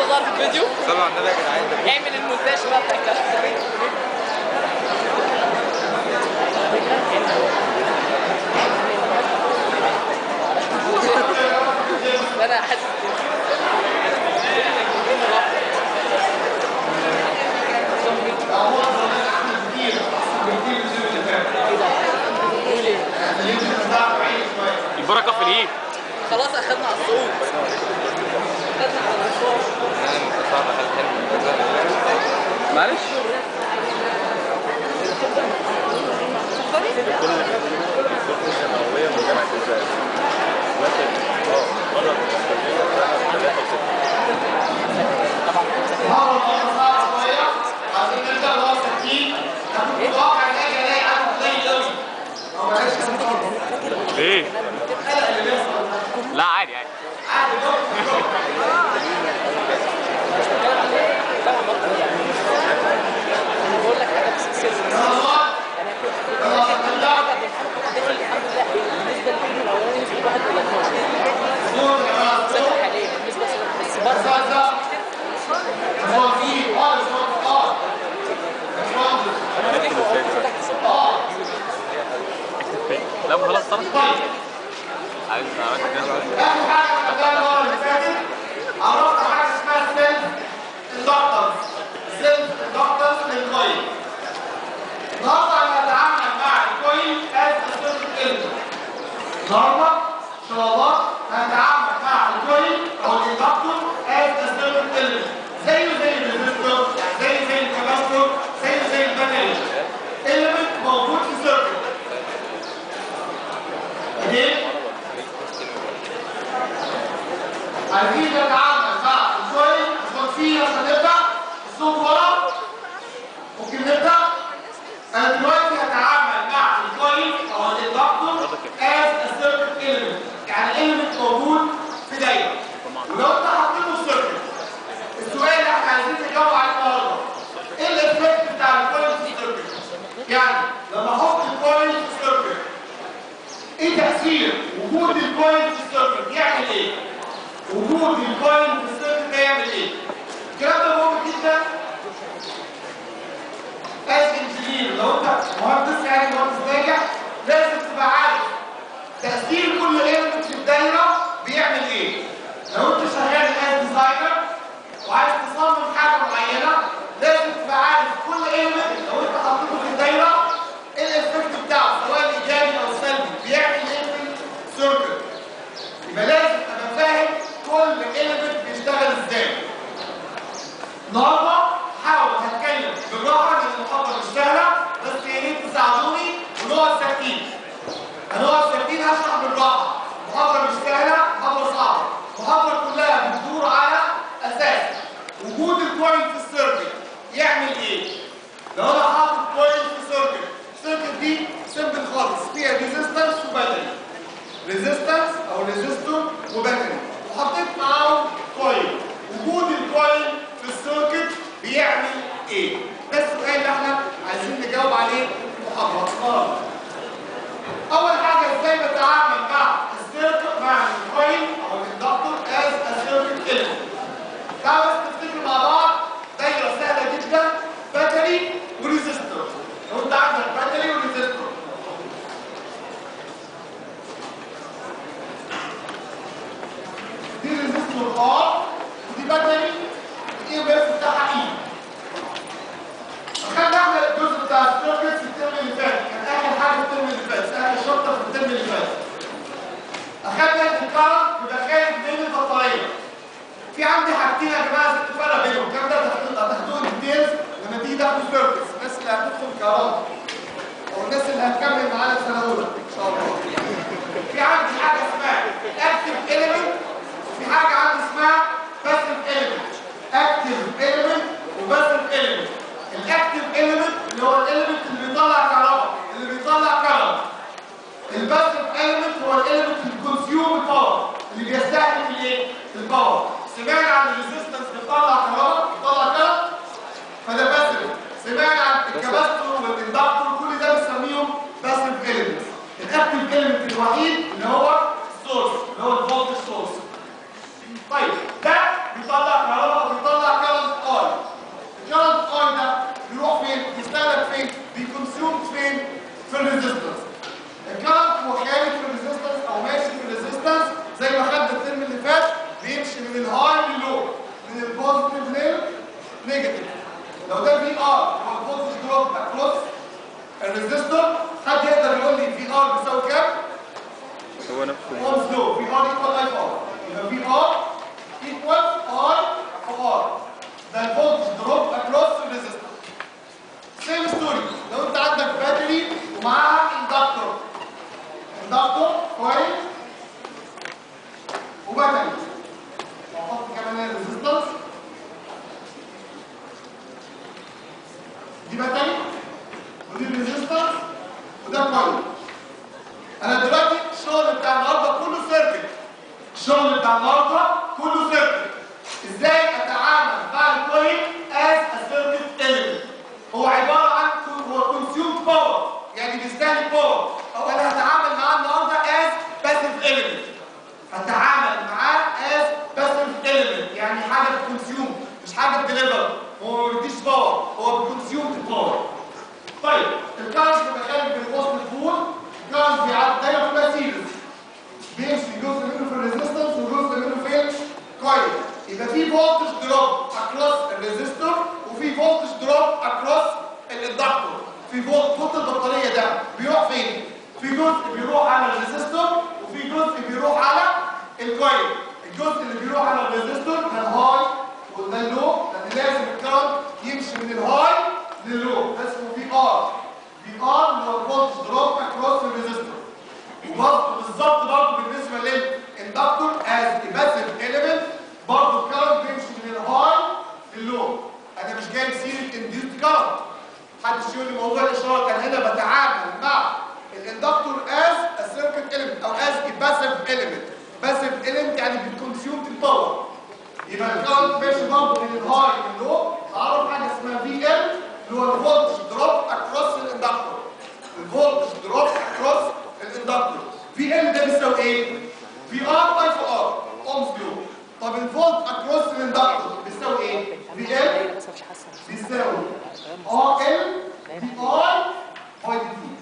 كده ظهر في الفيديو صلوا على النبي يا جدعان ده اعمل المونتاج بقى بتاع الكلام ده. انا حاسس البركه في الايد خلاص اخدنا على الصعود اخدنا على الصعود انا صعب حل حلو معلش الثانويه من جامعه الزقازيق لكن اه مره من الاسكندريه رايحه ثلاثه وسته مرة مرة صعبة شوية عايزين نبدأ اللي هو 60 أنا كنت متوقع إن أجي ألاقي عدد قليل أوي أو بلاش ليه؟ القلق اللي بيحصل لا عادي عادي عادي انا بقول لك حاجه بس سر انا كنت داخل الحمد لله بالنسبه للفيلم الاولاني نسبه 1 الى 12 سجل حاليا بالنسبه بس برضه لا ما خلاص خلاص عايز اعرف كده آخر حاجة عملناها المرة اللي فاتت عرفنا حاجة اسمها سيلف اندكتنس سيلف اندكتنس للكويل النهارده هنتعامل مع الكويل از سيركت إلمنت النهارده ان شاء الله هنتعامل مع الكويل او الاندكتور از سيركت إلمنت زيه زي الريزستور زي زي الكاباستور زيه زي الباتري إلمنت موجود في سيركت ليه؟ عايزين نتعامل مع الكويل الصوت فيه عشان نبدا الصوت ورا ممكن نبدا انا دلوقتي هتعامل مع الكويل او الاندكتور از سيركت ايلمنت يعني ايلمنت موجود في دايره ولو انت حطيته في سيركت السؤال اللي احنا عايزين نجاوب عليه النهارده ايه الافكت بتاع الكويل في السيركت يعني لما احط الكويل في السيركت ايه تاثير وجود الكويل في السيركت يعمل ايه وجود الكويل في السيركت ده يعمل ايه الكلام ده مهم جدا از انجينير لو انت مهندس يعني مهندس ناجح لازم تبقى عارف تاثير كل ايلمنت في الدايره بيعمل ايه لو انت شغال از ديزاينر وعايز تصمم حاجه معينه لازم تبقى عارف كل ايلمنت لو انت حطيته في الدايره ايه الافكت بتاعه سواء ايجابي او سلبي بيعمل ايه في السيركت يبقى لازم ابقى فاهم كل ايلمنت بيشتغل ازاي النهارده هحاول هتكلم بالراحه لان المحاضره مش سهله بس يا ريت تساعدوني ونقعد ساكتين هنقعد ساكتين هشرح بالراحه المحاضره مش سهله محاضره صعبه المحاضره كلها بتدور على اساس وجود الكوين في السيركت يعمل ايه لو انا حاطط كوين في السيركت السيركت دي سيمبل خالص فيها ريزيستنس وباتري ريزيستنس او ريزيستور وباتري وحطيت معاهم كويل وجود الكويل في السيركت بيعمل ايه ده السؤال اللي احنا عايزين نجاوب عليه في المحاضره النهارده اول حاجه ازاي بتعامل مع السيركت مع الكويل او الاندكتور از سيركت ايلمنت تعالوا بس نفتكر مع بعض دايره سهله جدا باتري وريزيستور لو انت عندك باتري وريزيستور دي ريزيستور ار ودي باتري الاي ام اف بتاعها اي خدنا احنا الجزء بتاع السيركت في الترم اللي فات كان اخر حاجه في الترم اللي فات اخر شابتر في الترم اللي فات اخدنا الكارنت بيبقى خارج من البطاريه في عندي حاجتين يا جماعه لازم تفرق بينهم الكلام ده هتاخدوه ديتيلز لما تيجي تاخدوا سيركتس الناس اللي هتدخل كهرباء او الناس اللي هتكمل معانا في سنه اولى ان شاء الله في عندي حاجه اسمها اكتف اليمنت وفي حاجه عندي اسمها باسيف اليمنت اكتف اليمنت وباسيف اليمنت الاكتف اليمنت اللي هو الاليمنت اللي بيطلع كهرباء اللي بيطلع كهرباء الباسيف اليمنت هو الاليمنت اللي بيكونسيوم الباور اللي بيستهلك الايه الباور سمعنا عن الريزيستنس بيطلع كهرباء بيطلع كهرباء فده باسيف سمعنا عن الكباستور والاندكتور كل ده بنسميهم باسيف اليمنتس الاكتف اليمنت الوحيد اللي هو السورس اللي هو الفولت سورس طيب ده بيطلع كهرباء الريزستور حد يقدر يقول لي في ار بيساوي كام؟ هو نفسه اومز لو في ار ايكوال اي ار يبقى في ار ايكوال ار في ار ده الفولتج دروب اكروس الريزستور سيم ستوري لو انت عندك باتري ومعاها اندكتور اندكتور كويس وباتري واحط كمان الريزستنس دي باتري ودي الريزستنس وده كويس انا دلوقتي الشغل بتاع النهارده كله سيركت الشغل بتاع النهارده كله سيركت ازاي اتعامل مع الكوين از سيركت element هو عباره عن هو كونسيوم باور يعني بيستهلك باور او انا هتعامل معاه النهارده از باسيف element هتعامل معاه از باسيف element يعني حاجه بتكونسيوم مش حاجه بتديليفر هو ما بيديش باور هو بيكونسيوم الباور طيب الكارنت بيبقى خارج من وسط البول الكارنت بيعدي دايما كلها سيريز بيمشي جزء منه في الريزيستنس وجزء منه في الكويل يبقى في فولتج دروب اكروس الريزيستور وفي فولتج دروب اكروس الاندكتور في فولت فولت البطاريه ده بيروح فين في جزء بيروح على الريزيستور وفي جزء بيروح على الكويل الجزء اللي بيروح على الريزيستور ده الهاي وده اللو لان لازم الكارنت يمشي من الهاي للو ده اسمه في ار في ار اللي هو الفولتج دروب اكروس الريزيستور وبرضه بالظبط برضه بالنسبه للاندكتور از باسيف element برضه الكارنت بيمشي من الهاي للو انا مش جايب سيره انديوست كارنت محدش يقول لي موضوع الاشاره كان هنا بتعامل مع الاندكتور از سيركت element او از باسيف element باسيف element يعني بتكونسيوم الباور يبقى الكارنت ماشي برضه من الهاي للو تعرف حاجه اسمها في ال اللي هو الفولتج دروب اكروس الاندكتور الفولتج دروب اكروس الاندكتور في ال ده بيساوي ايه في ار اي في ار اومز لو طب الفولت اكروس الاندكتور بيساوي ايه في ال بس مش حاسه بيساوي ار ال في اي باي دي تي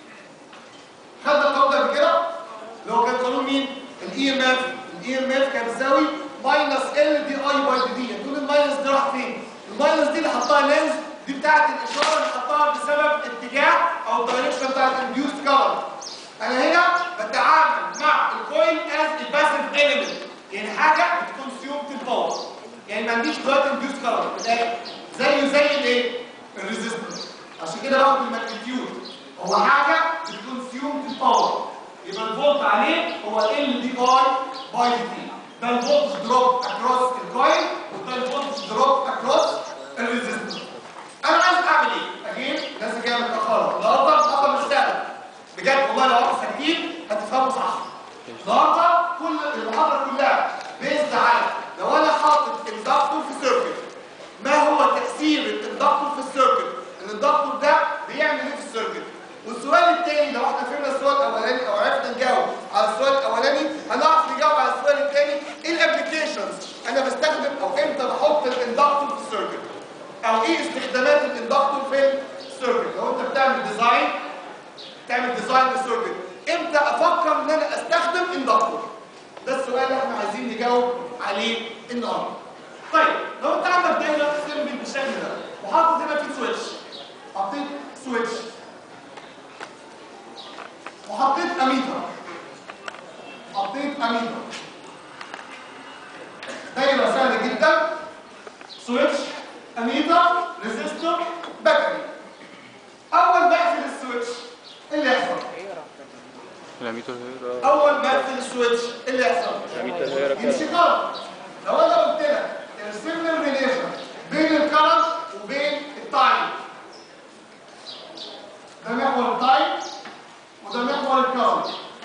خدنا القانون ده قبل كده اللي هو كان قانون مين الاي ام اف الاي ام اف كان بيساوي ماينس ال دي اي باي دي تي تقول الماينس دي راح فين الماينس دي اللي حطها لينز دي بتاعت الاشاره اللي حطها بسبب اتجاه او الدايركشن بتاعت الانديوست كارنت انا هنا بتعامل مع الكوين از الباسيف element يعني حاجه بتكونسيوم الباور يعني ما عنديش دلوقتي انديوست كارنت زيه زي الايه الريزيستنس عشان كده باخد الماجنتيود هو حاجه بتكونسيوم الباور يبقى الفولت عليه هو ال دي اي باي دي تي ده الفولت دروب اكروس الكوين وده الفولت دروب اكروس الريزيستنس انا عايز اعمل ايه اجين الناس جايه متاخره النهارده النهارده مش سهل بجد والله لو احنا ساكتين هتفهموا صح النهارده كل المحاضره كلها بيزد على لو انا حاطط اندكتور في سيركت ما هو تاثير الاندكتور في السيركت الاندكتور ده بيعمل ايه في السيركت والسؤال الثاني لو احنا فهمنا السؤال الاولاني او عرفنا نجاوب على السؤال الاولاني هنعرف نجاوب على السؤال الثاني ايه الابلكيشنز انا بستخدم او امتى بحط الاندكتور في السيركت او ايه استخدامات الاندكتور في السيركت لو انت بتعمل ديزاين تعمل ديزاين للسيركت امتى افكر ان انا استخدم اندكتور ده السؤال اللي احنا عايزين نجاوب عليه النهارده طيب لو انت عندك دايره سيمبل بالشكل ده وحاطط هنا في سويتش حطيت سويتش وحطيت اميتر حطيت اميتر دايره سهله جدا سويتش اميتر ريزيستور باتري اول ما اقفل السويتش ايه اللي يحصل الاميتر هيرا اول ما اقفل السويتش ايه اللي يحصل الاميتر هيرا يمشي كارنت لو انا قلت لك ارسم لي الريليشن بين الكارنت وبين التايم ده محور التايم وده محور الكارنت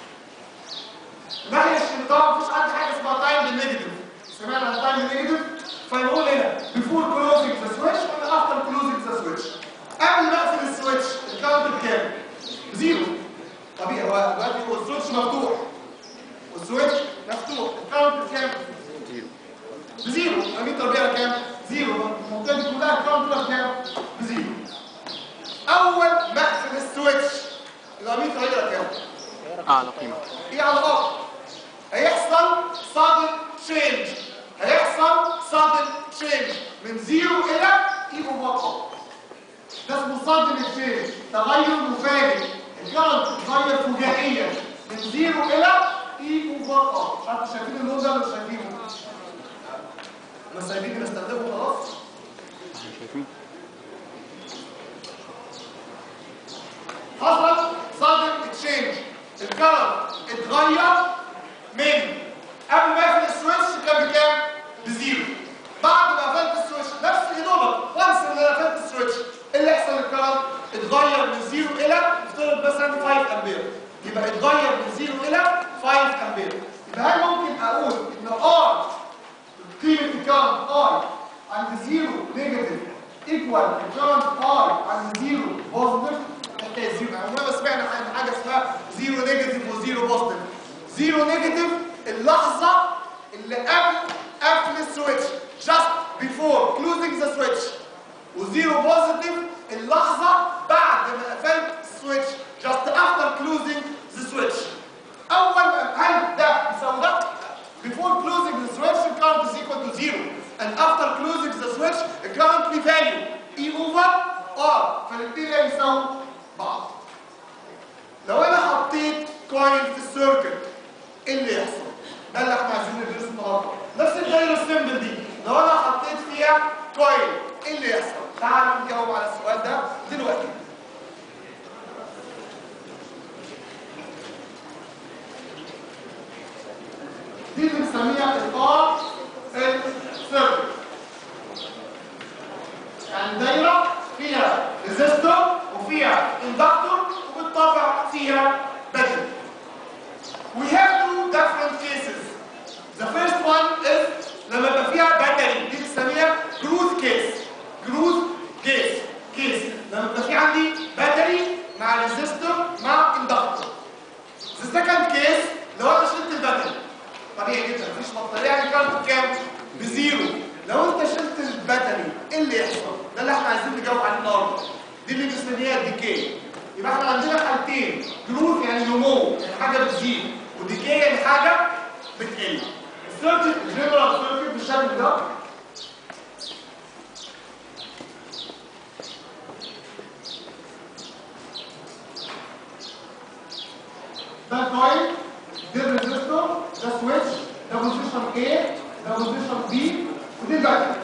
ناحيه الشمال طبعا مفيش عندي حاجه اسمها تايم بالنيجاتيف سمعنا عن تايم بالنيجاتيف فنقول هنا بيفور كلوزنج ذا سويتش ولا افتر كلوزنج ذا سويتش قبل ما اقفل السويتش الكارنت بكام؟ زيرو طبيعي هو دلوقتي هو السويتش مفتوح والسويتش مفتوح الكارنت بكام؟ زيرو بزيرو اميتر بيها كام؟ زيرو المنطقه دي كلها الكارنت بيها بكام؟ بزيرو اول ما اقفل السويتش الاميتر هيبقى كام؟ اعلى قيمه ايه على الارض هيحصل sudden change هيحصل sudden change من زيرو الى اي اوفر ار ده اسمه sudden change تغير ولا مش شايفينه؟ مش شايفين بنستخدمه خلاص؟ شايفين حصل sudden exchange الكرنت اتغير من قبل ما اقفل السويتش كان بكام؟ بزيرو بعد ما قفلت السويتش نفس الاضافه وانس ان انا قفلت السويتش ايه اللي يحصل للكرنت؟ اتغير من زيرو الى افترض مثلا 5 امبير يبقى اتغير من زيرو الى 5 امبير يبقى هل ممكن اقول ان ار قيمه الكرنت ار عند زيرو نيجاتيف ايكوال الكرنت ار عند زيرو بوزيتيف حتى زيرو عمرنا ما سمعنا عن حاجه اسمها زيرو نيجاتيف وزيرو بوزيتيف زيرو نيجاتيف اللحظه اللي قبل قفل السويتش just before closing the switch وزيرو بوزيتيف اللحظه بعد ما قفلت السويتش just after closing the switch اول ما هل ده يساوي ده before closing the switch the current is equal to zero and after closing the switch the current value E over R فالاثنين لا يساووا بعض لو انا حطيت كويل في السيركت ايه اللي يحصل ده اللي احنا عايزين ندرسه النهارده نفس الدايره السيمبل دي لو انا حطيت فيها كويل ايه اللي يحصل تعالوا نجاوب على السؤال ده دلوقتي دي اللي بنسميها الار السيركت يعني دايره فيها ريزيستور وفيها اندكتور وبالطبع فيها باتري We have two different cases. The first one is لما يبقى فيها باتري دي بنسميها جروز كيس جروز كيس كيس لما يبقى في عندي باتري مع ريزيستور مع اندكتور The second case لو انا شلت الباتري طبيعي جدا مفيش بطاريه يعني كارت بكام؟ بزيرو لو انت شلت الباتري ايه اللي يحصل؟ ده اللي احنا عايزين نجاوب عليه النهارده دي اللي بنسميها ديكي يبقى احنا عندنا حالتين جروث يعني نمو يعني حاجه بتزيد وديكي يعني حاجه بتقل السيركت الجنرال سيركت بالشكل ده ده كويل دي الريزستور ده سويتش ده بوزيشن A ده بوزيشن B ودي الباتري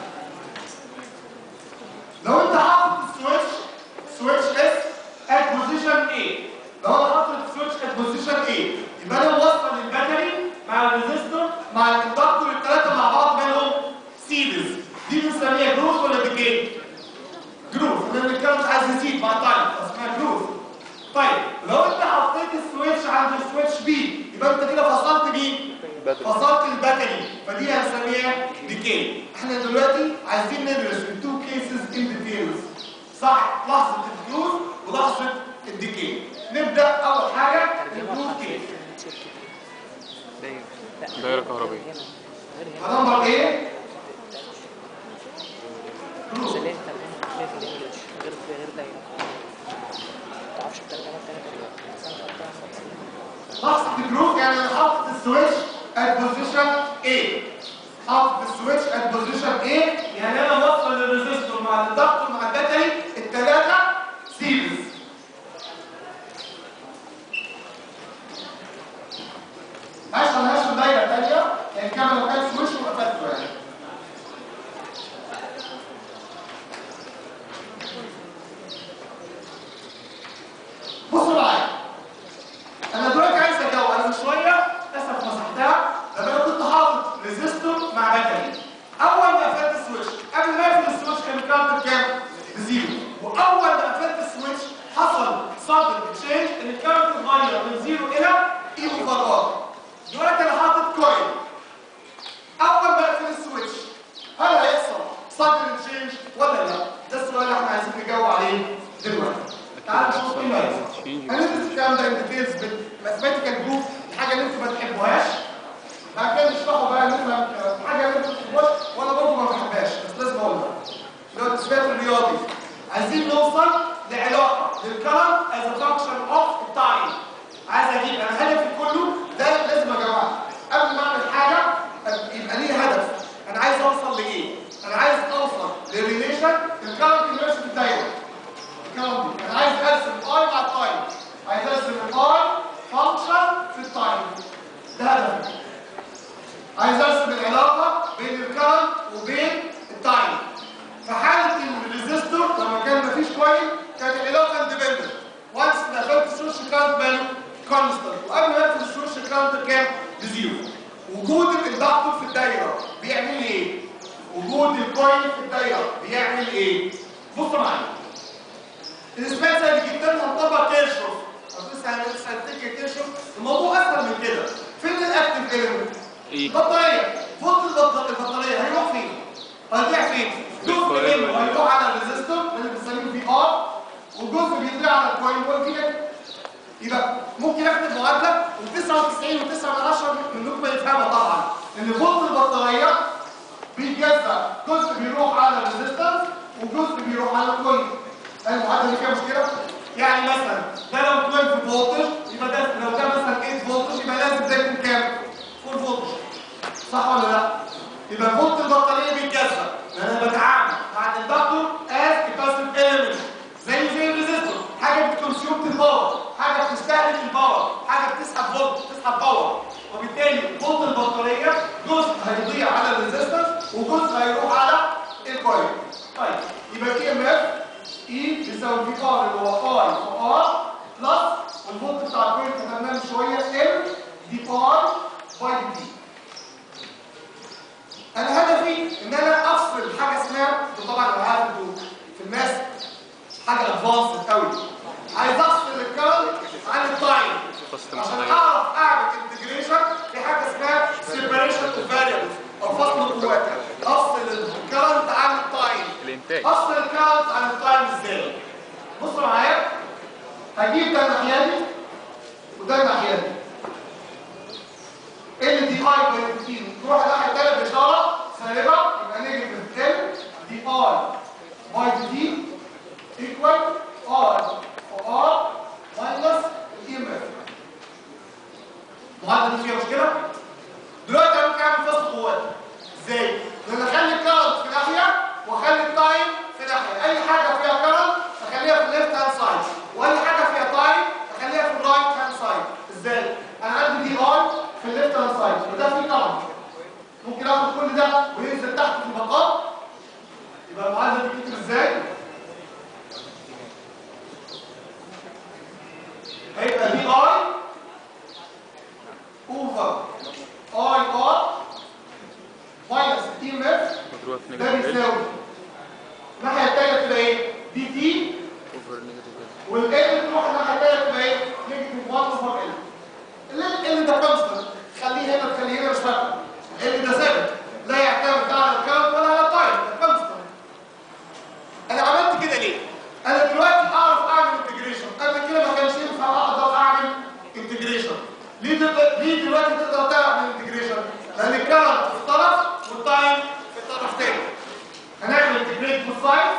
لو انت حاطط السويتش سويتش اس ات بوزيشن A لو انا حاطط السويتش ات بوزيشن A يبقى انا موصل الباتري مع الريزستور مع الاندكتور الثلاثه مع بعض بينهم سيريز دي بنسميها جروث ولا ديكي؟ جروث لان الكارت عايز يزيد مع تايم اسمها جروث طيب لو انت حطيت السويتش عند السويتش بي يبقى انت كده فصلت مين؟ باتري. فصلت الباتري فدي هنسميها ديكي احنا دلوقتي عايزين ندرس التو كيسز ان ديتيلز صح لحظه الجروث ولحظه الديكي نبدا اول حاجه الجروث كيس دايره كهربيه نمبر ايه؟ جروث زلين ترجمة غير في الانجليش غير في غير دايرة ما تعرفش الترجمة التانية بس انا خدتها لحظه الجروث يعني انا حاطط السويتش ات بوزيشن A حاطط السويتش ات بوزيشن A يعني انا موصل الريزستور مع الاندكتور مع الباتري الثلاثه سيريز عشان ملهاش دايره ثانيه يعني كمان لو كان سويتش وقفلته يعني بصوا معايا انا دلوقتي عايز اجاوب انا من شويه للاسف مسحتها لما انا كنت حاطط ريزيستور مع باتري اول ما قفلت السويتش قبل ما اقفل السويتش كان الكارت بكام؟ بزيرو واول ما قفلت السويتش حصل صدر تشينج ان الكارت اتغير من زيرو الى اي اوفر ار دلوقتي انا حاطط كويل اول ما اقفل السويتش هل هيحصل صدر تشينج ولا لا؟ ده السؤال اللي احنا عايزين نجاوب عليه دلوقتي تعالوا نشوف ايه اللي هيحصل هندرس الكلام ده ان ديتيلز بالماثيماتيكال جروب الحاجه اللي انتوا ما تحبوهاش بعد كده نشرحوا بقى نفهم الحاجه اللي انتوا ما تحبوهاش وانا برضه ما بحبهاش بس لازم اقولها اللي هو التثبيت الرياضي عايزين نوصل لعلاقه للكرنت از ا فانكشن اوف التايم عايز اجيب انا هدفي كله ده لازم يا جماعه قبل ما اعمل حاجه يبقى ليه هدف انا عايز اوصل لايه؟ انا عايز اوصل للريليشن الكرنت اللي ماشي في الدايره الكلام دي انا عايز ارسم الاي مع التايم عايز ارسم الاي فانكشن في التايم ده هدفي عايز برسم العلاقه بين الكرنت وبين التايم في حاله الريزيستور لما كان مفيش كويل كانت العلاقه اندبندنت وانس ان قفلت السورس كارنت ماله كونستنت وقبل ما اقفل السورس كارنت كام بزيرو وجود الاندكتور في الدايره بيعمل ايه وجود الكويل في الدايره بيعمل ايه بصوا معايا الاسبان سهل جدا هنطبق كيرشوف لسه لسه هنفتكر كيرشوف الموضوع اسهل من كده فين الاكتف ايلمنت إيه؟ البطاريه فوق البط- البطاريه هيروح فين هيضيع فين جزء منه هيروح على الريزيستور اللي بنسميه في ار وجزء بيضيع على الكويل هو في ال يبقى ممكن اكتب معادله و99 و9 من 10 منكم يفهمها طبعا ان فوق البطاريه بيتجزأ جزء بيروح على الريزيستنس وجزء بيروح على الكويل المعادله دي فيها مشكله يعني مثلا ده لو 12 فولتج يبقى ده لو ده مثلا 8 فولتج يبقى لازم ده يكون كام 4 فولتج صح ولا لا يبقى فولت البطاريه بيتجزأ لان انا بتعامل مع الاندكتور از كاباسيتيف ايلمنت زي زي الريزيستور حاجه بتكونسيوم الباور حاجه بتستهلك الباور حاجه بتسحب فولت بتسحب باور وبالتالي فولت البطاريه جزء هيضيع على الريزيستنس وجزء هيروح على الكويل طيب يبقى كي ام اف اي بيساوي في ار اللي هو اي في ار بلس والفولت بتاع الكويل كتبناه من شويه ال دي ار باي دي تي انا هدفي ان انا افصل حاجه اسمها طبعا انا عارف انتوا في الماس حاجه ادفانسد قوي عايز افصل الكرنت عن التايم فصل عشان متغير. اعرف اعمل انتجريشن في حاجه اسمها سيبريشن اوف فاريبلز او فصل قوات افصل الكرنت عن التايم الانتاج افصل الكرنت عن التايم ازاي بصوا معايا هجيب ده الناحيه دي وده الناحيه دي ال دي اي بنفيتين تروح الناحيه الثانيه باشاره سالبه يبقى نيجاتيف ال دي اي باي دي تي ايكوال ار ار ماينس اي ام اف المعادله دي فيها مشكله دلوقتي انا ممكن اعمل فصل قوات ازاي ان انا اخلي الكرنت في ناحيه واخلي التايم في ناحيه اي حاجه فيها كرنت اخليها في الليفت هاند سايد واي حاجه فيها تايم اخليها في الرايت هاند سايد ازاي انا عندي دي اي في الليفت هاند سايد وده فيه كرنت ممكن اخد كل ده وينزل تحت في المقام يبقى المعادله دي بتكتب ازاي هيبقى دي اي اوفر اي ار ماينس تي ام اف مضروبة في ده نيجاتيف ال بيساوي الناحيه الثانيه تبقى ايه دي تي اوفر نيجاتيف ال والال تروح الناحيه الثانيه تبقى ايه نيجاتيف 1 اوفر ال ال ال ده كونستنت خليه هنا تخليه هنا مش فارقه ال ده ثابت لا يعتمد لا على الكرنت ولا على التايم ده كونستنت انا عملت كده ليه انا دلوقتي اعرف اعمل انتجريشن قبل كده ما كانش ينفع اقدر اعمل انتجريشن ليه تقدر ليه دلوقتي تقدر تعمل انتجريشن لان الكرنت في طرف والتايم في طرف تاني هنعمل انتجريت في السايز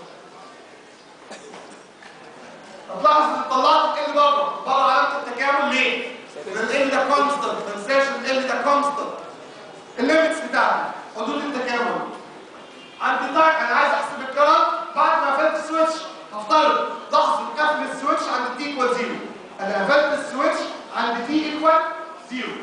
هتلاحظ ان طلعت ال بره بره علامه التكامل ليه؟ لان ال ده كونستنت ما تنساش ان ال ده كونستنت الليميتس بتاعتي حدود التكامل عند تايم انا عايز احسب الكرنت بعد ما قفلت السويتش هفترض لحظه قفل السويتش عند تي ايكوال زيرو انا قفلت السويتش عند تي ايكوال زيرو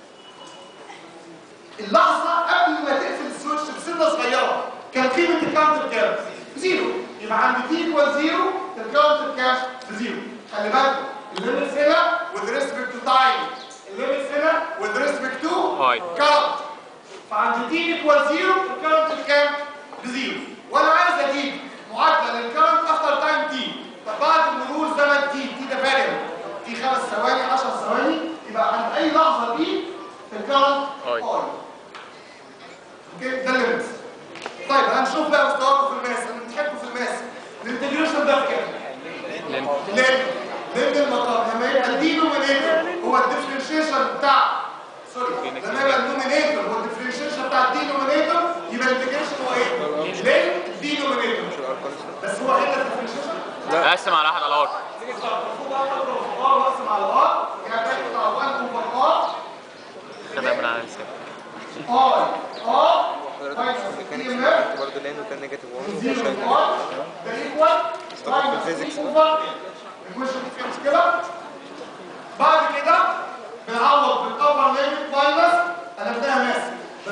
اللحظه قبل ما تقفل السويتش بسنه صغيره كان قيمه الكاونت بكام؟ زيرو يبقى عند تي ايكوال زيرو الكاونت بكام؟ بزيرو خلي بالكم الليميتس هنا with respect to time الليميتس هنا with respect to هاي. current فعند تي ايكوال زيرو الكرنت بكام؟ بزيرو وانا عايز اجيب معادله للكرنت افتر تايم تي طب بعد مرور زمن تي تي ده فاريبل تي خمس ثواني 10 ثواني يبقى عند اي لحظه تي الكرنت هاي. اي اوكي ده الليمت طيب هنشوف بقى مستواكم في الماس اللي بتحبوا في الماس الانتجريشن ده بكام؟ لين لان لان المقام لما يبقى الدينومينيتور هو الديفرنشيشن بتاع سوري لما يبقى النومينيتور هو الديفرنشيشن بتاع الدينومينيتور يبقى الانتجريشن هو ايه؟ لين الدينومينيتور بس هو هنا الديفرنشيشن اقسم على واحد على ار تيجي المفروض بقى تضرب ار واقسم على ار يعني بتاع 1 اوفر ار خدها من على الحساب ار ار حضرتك ماينس ميكانيكس تي ام اف كنت برضه لان وكان نيجاتيف 1 زيرو عشان ار ده ايكوال اشتغل في الفيزيكس اوفر الكويشن فيها مشكله بعد كده بنعوض بالابر ليميت ماينس انا بداها ماس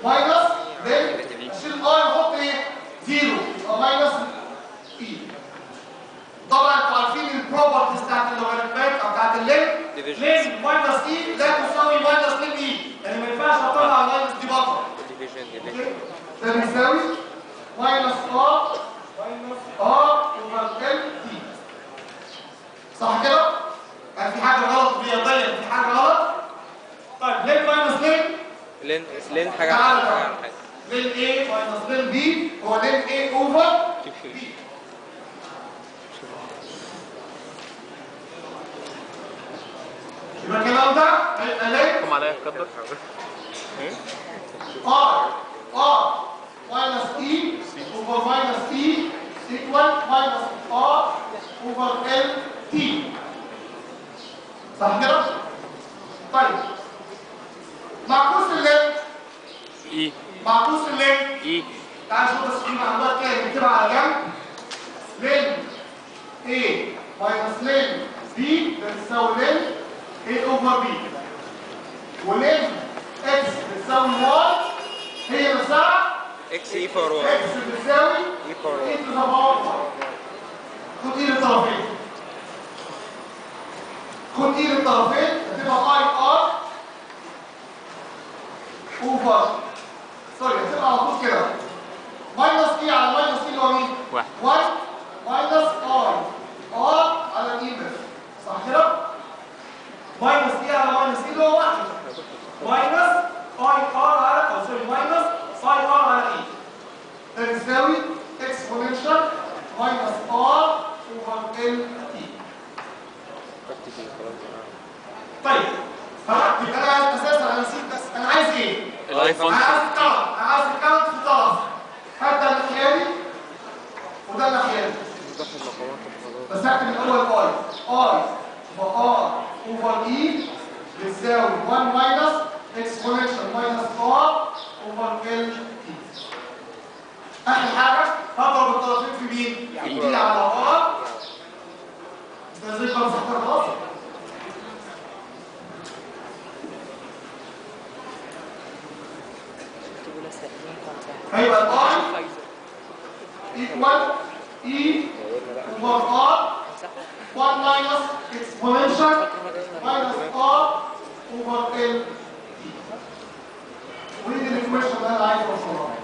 ماينس لين اشيل اي واحط ايه زيرو يبقى ماينس اي طبعا انتوا عارفين البروبرتيز بتاعت اللوغاريتمات او بتاعت اللين Division. لين ماينس اي لا تساوي ماينس لين اي يعني ما ينفعش اطلع الماينس دي بره ديفيجن اوكي؟ ده بيساوي ماينس ار ماينس ار اوفر ال تي صح كده؟ كان في حاجه غلط رياضيا في حاجه غلط طيب لين ماينس لين لين لين حاجه تعالى حاجه بقى. عن حاجه لين A ماينس لين B هو لين A اوفر B يبقى الكلام ده هيبقى لين حكم عليا قدر R R minus E over minus E equal minus R over L T صح كده؟ طيب معكوس اللين اي معكوس اللين اي تعال شوف بس في معلومات كده نكتبها على جنب لين A minus لين B بتساوي لين A over B ولين X بتساوي Y هي نفسها اكس اي فور 1 X بتساوي اي فور E 1 to the power 1 خد ايد الطرفين خد ايد الطرفين هتبقى I R over سوري هتبقى على طول كده ماينس اي على ماينس اي اللي هو مين؟ واحد. 1 ماينس اي ار على الاي بس صح كده؟ ماينس اي على ماينس اي اللي هو 1 ماينس اي ار على او سوري ماينس اي ار على اي ده بيساوي اكسبوننشال ماينس ار اوفر ال تي طيب خلاص يبقى انا اساسا انا نسيت بس انا عايز ايه؟ الايفون انا عايز الكاونت انا عايز الكاونت في طرف هبدا الناحيه دي وده الناحيه دي بس هكتب الاول اي اي فار اوفر اي بتساوي 1 ماينس اكسبوننشال ماينس ار اوفر ال تي اخر حاجه هضرب الطرفين في مين؟ اي على ار ده زي ما مسحتها خلاص تقول لسه اتنين خمسة هيبقى الاي فايزر equal E over R 1 minus exponential minus R over L ودي الايكويشن اللي انا عايز اوصلها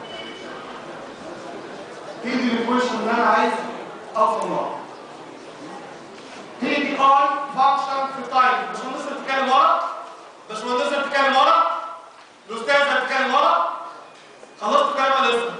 هي دي الايكويشن اللي انا عايز اوصلها هي دي اي فانكشن في التايم مش مهندس بتتكلم ورا مش مهندس بتتكلم ورا الاستاذ بتتكلم ورا خلصت الكلام ولا لسه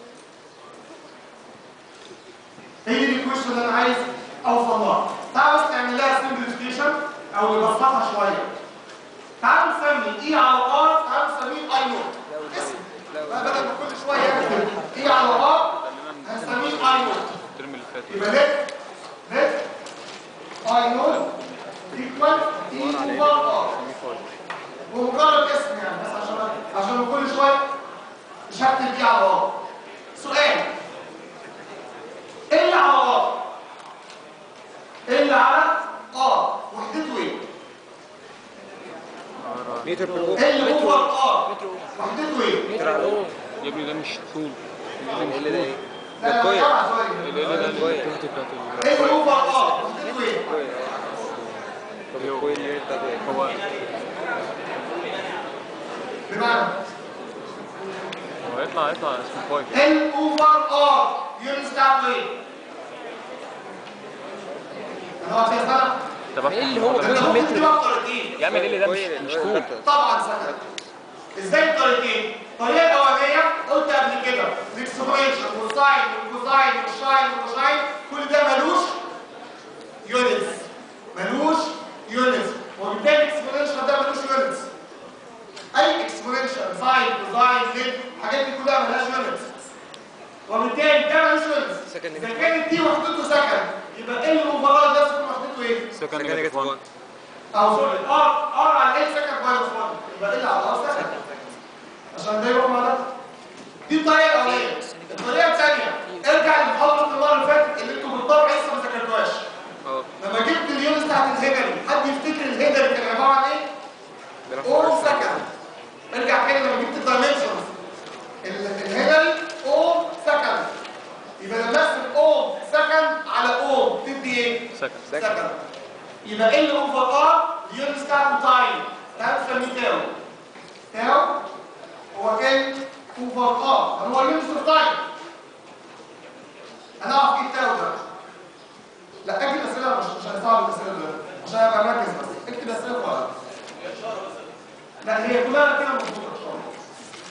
هي دي الايكويشن اللي انا عايز اوصل لها تعال بس نعمل لها سمبليفيكيشن او نبسطها شويه تعال نسمي اي على ار تعال نسميه اي نوت اسم بقى بدل ما كل شويه نكتب اي على ار هنسميه اي نوت الترم اللي فات يبقى نت نت اي نوت ايكوال اي اوفر ار بمجرد اسم يعني بس عشان عشان كل شويه مش هكتب دي على ار سؤال ايه اللي على ار؟ ايه اللي على ار؟ وحدته ايه؟ متر بر ايه اللي اوفر ار؟ وحدته ايه؟ متر الاوم يا ابني ده مش طول ال ده ايه لا لا كويس. جمع سوري اللي ده كويس. الجهد بتاعت ال- ايه اللي اوفر ار؟ وحدته ايه؟ طب الكويل اللي ده ايه هو بمعنى هو يطلع يطلع اسمه فايف ال اوفر ار يونس بتاعته ايه؟ انا هو سنه طب ايه اللي هو انت كويل ممكن متر تجيبها بطريقتين يعمل ايه اللي ده مش مش طول طبعا سهل ازاي بطريقتين الطريقه الاولانيه قلت قبل كده الاكسبريشن والساين والكوزاين والشاين والكوشاين كل ده ملوش يونتس ملوش يونتس وبالتالي الاكسبريشن ده ملوش يونتس اي اكسبريشن ساين كوزاين ليد الحاجات دي كلها ملهاش يونتس وبالتالي ده ملوش يونتس Second اذا كانت دي وحدته سكند يبقى ايه الاوفرال ده تكون وحدته ايه؟ سكند سكند نيجاتيف 1 او سوري ار ار على ال سكند ماينس 1 يبقى ال على ار سكند عشان ده يروح مع ده دي الطريقه الاولانيه الطريقه الثانيه ارجع لمحاضره المره اللي فاتت اللي انتوا بالطبع لسه ما ذاكرتوهاش اه لما جبت اليونس بتاعت الهيجري حد يفتكر الهيجري كان عباره عن ايه؟ اول سكند ارجع كده لما جبت الدايمنشنز سكند سكند يبقى ال اوفر ار اليونت بتاعته تايم ده بنسميه تاو تاو هو ال اوفر ار هو اليونت اوف تايم انا اعرف ايه التاو ده لا اكتب اسئله مش مش هنصعب الاسئله دلوقتي عشان ابقى مركز بس اكتب اسئله ورا لا هي كلها كده مظبوطه ان شاء الله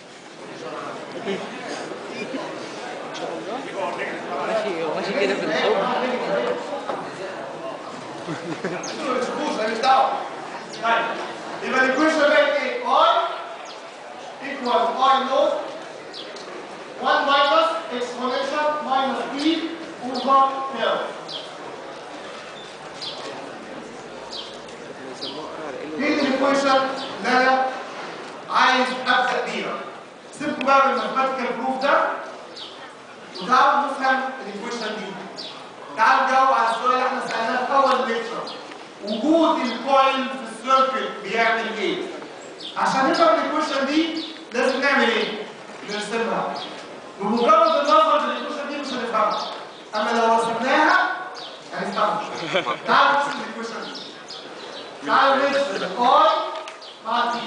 ماشي هو ماشي كده في الحب مش ماليش دعوه طيب يبقى الايكويشن بقت ايه؟ اي ايكوال اي نوت 1 minus exponential minus b over L دي الايكويشن اللي انا عايز ابدا بيها سيبكم بقى من الماثيماتيكال بروف ده وتعالوا نفهم الايكويشن دي تعالوا نجاوب على السؤال اللي احنا سالناه في اول ليكشر وجود الكويل في السيركل بيعمل ايه عشان نفهم الايكويشن دي لازم نعمل ايه نرسمها بمجرد النظر للايكويشن دي مش هنفهمها اما لو رسمناها هنفهمها تعالوا نرسم الايكويشن دي تعالوا نرسم اي مع تي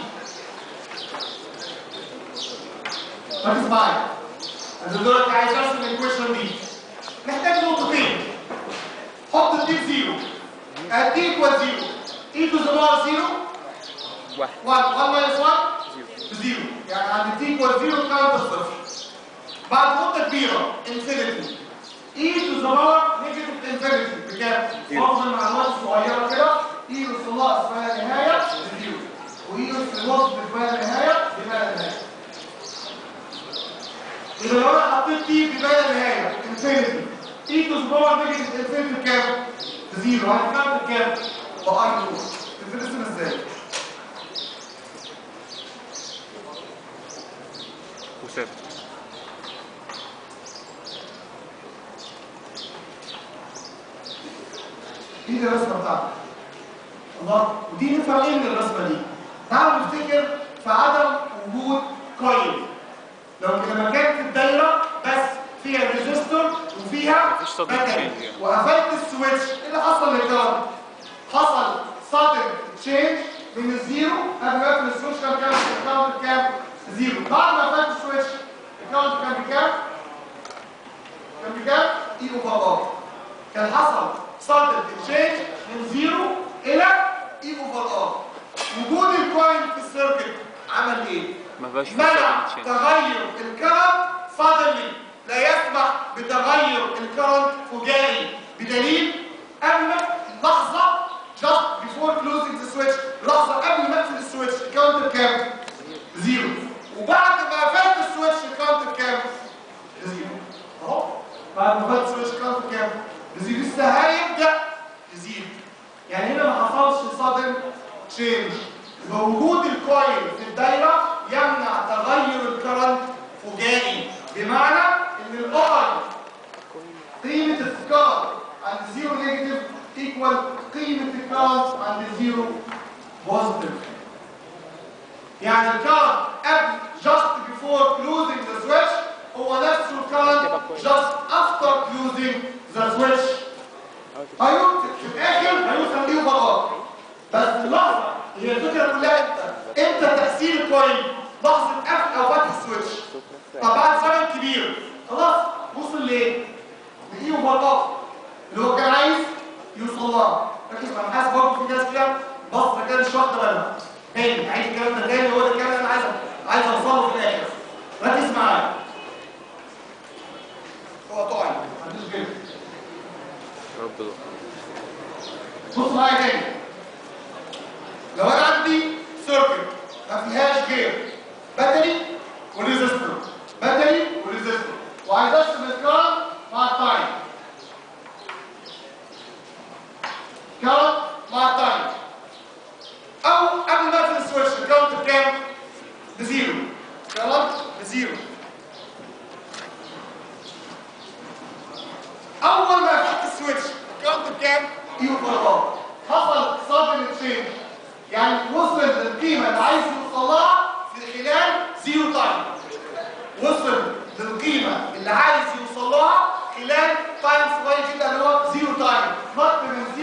ركز معايا انا دلوقتي عايز ارسم الايكويشن دي محتاج نقطتين حط التي زيرو التي ايكوال زيرو اي تو ذا باور زيرو واحد 1 1 ماينس 1 بزيرو يعني عند تي ايكوال زيرو كاونت صفر بعد نقطة كبيرة انفينيتي اي تو ذا باور نيجاتيف انفينيتي بكام؟ برضه المعلومات الصغيرة كده اي اس الله اسمها نهاية بزيرو واي اس الوسط اسمها نهاية بما لا نهاية إذا لو أنا حطيت تي بما لا نهاية انفينيتي اي تو ذا باور نيجاتيف انفينيتي بكام؟ بزيرو هتكمل بكام؟ بأي نور تترسم ازاي؟ وثابت دي دي الرسمه بتاعتك الله ودي نفهم ايه من الرسمه دي تعالوا نفتكر في عدم وجود كويل لو لما كانت الدايره بس فيها ريزيستور وفيها مفيش صدمة باتري change يعني. وقفلت السويتش ايه اللي حصل للكهرباء؟ حصل صدم تشينج من الزيرو قبل ما اقفل السويتش كان كام الكاونت كام؟ زيرو بعد ما قفلت السويتش الكاونت كان بكام؟ كان بكام؟ اي اوفر ار كان حصل صدر تشينج من زيرو الى اي اوفر ار وجود الكوين في السيركت عمل ايه؟ ما بقاش في منع sudden change. تغير الكرنت suddenly لا يسمح بتغير الكرنت فجائي بدليل قبل لحظه just before closing the switch لحظه قبل ما اقفل السويتش الكاونتر كام؟ زيرو وبعد ما قفلت السويتش الكاونتر كام؟ زيرو اهو بعد ما قفلت السويتش الكاونتر كام؟ زيرو لسه هيبدا يزيد يعني هنا ما حصلش صدم تشينج يبقى وجود الكويل في الدايره يمنع تغير الكرنت فجائي بمعنى ان الاي قيمه السكار عند زيرو نيجاتيف ايكوال قيمه الكرنت عند زيرو بوزيتيف يعني الكرنت قبل just before closing the switch هو نفسه الكرنت just after closing the switch هيوصل في الاخر هيوصل ليه بقى بس اللحظه هي الفكره كلها امتى امتى تاثير الكوين لحظه قفل او فتح السويتش طب بعد زمن كبير خلاص وصل لايه لايه وبطاقه اللي هو كان عايز يوصل لها ركز انا حاسس برضه في ناس كده بص كده مش واخده بالها تاني عايز الكلام ده تاني هو ده الكلام اللي انا عايز عايز اوصله في الاخر ركز معايا هو طاعي ما عندوش غيره رب الله بص معايا تاني لو انا عندي سيركت ما فيهاش غير باتري وريزيستور باتري وريزيستور وعايز ارسم الكارت مع التايم كارت مع التايم او قبل ما اقفل السويتش الكاونت بكام؟ بزيرو كارت بزيرو اول ما فتحت السويتش الكاونت بكام؟ ايوه فرقات حصل صدمه تشينج يعني وصل للقيمه اللي عايز يوصل لها في خلال زيرو تايم وصل للقيمه اللي عايز يوصل لها خلال تايم صغير جدا اللي هو زيرو تايم نط من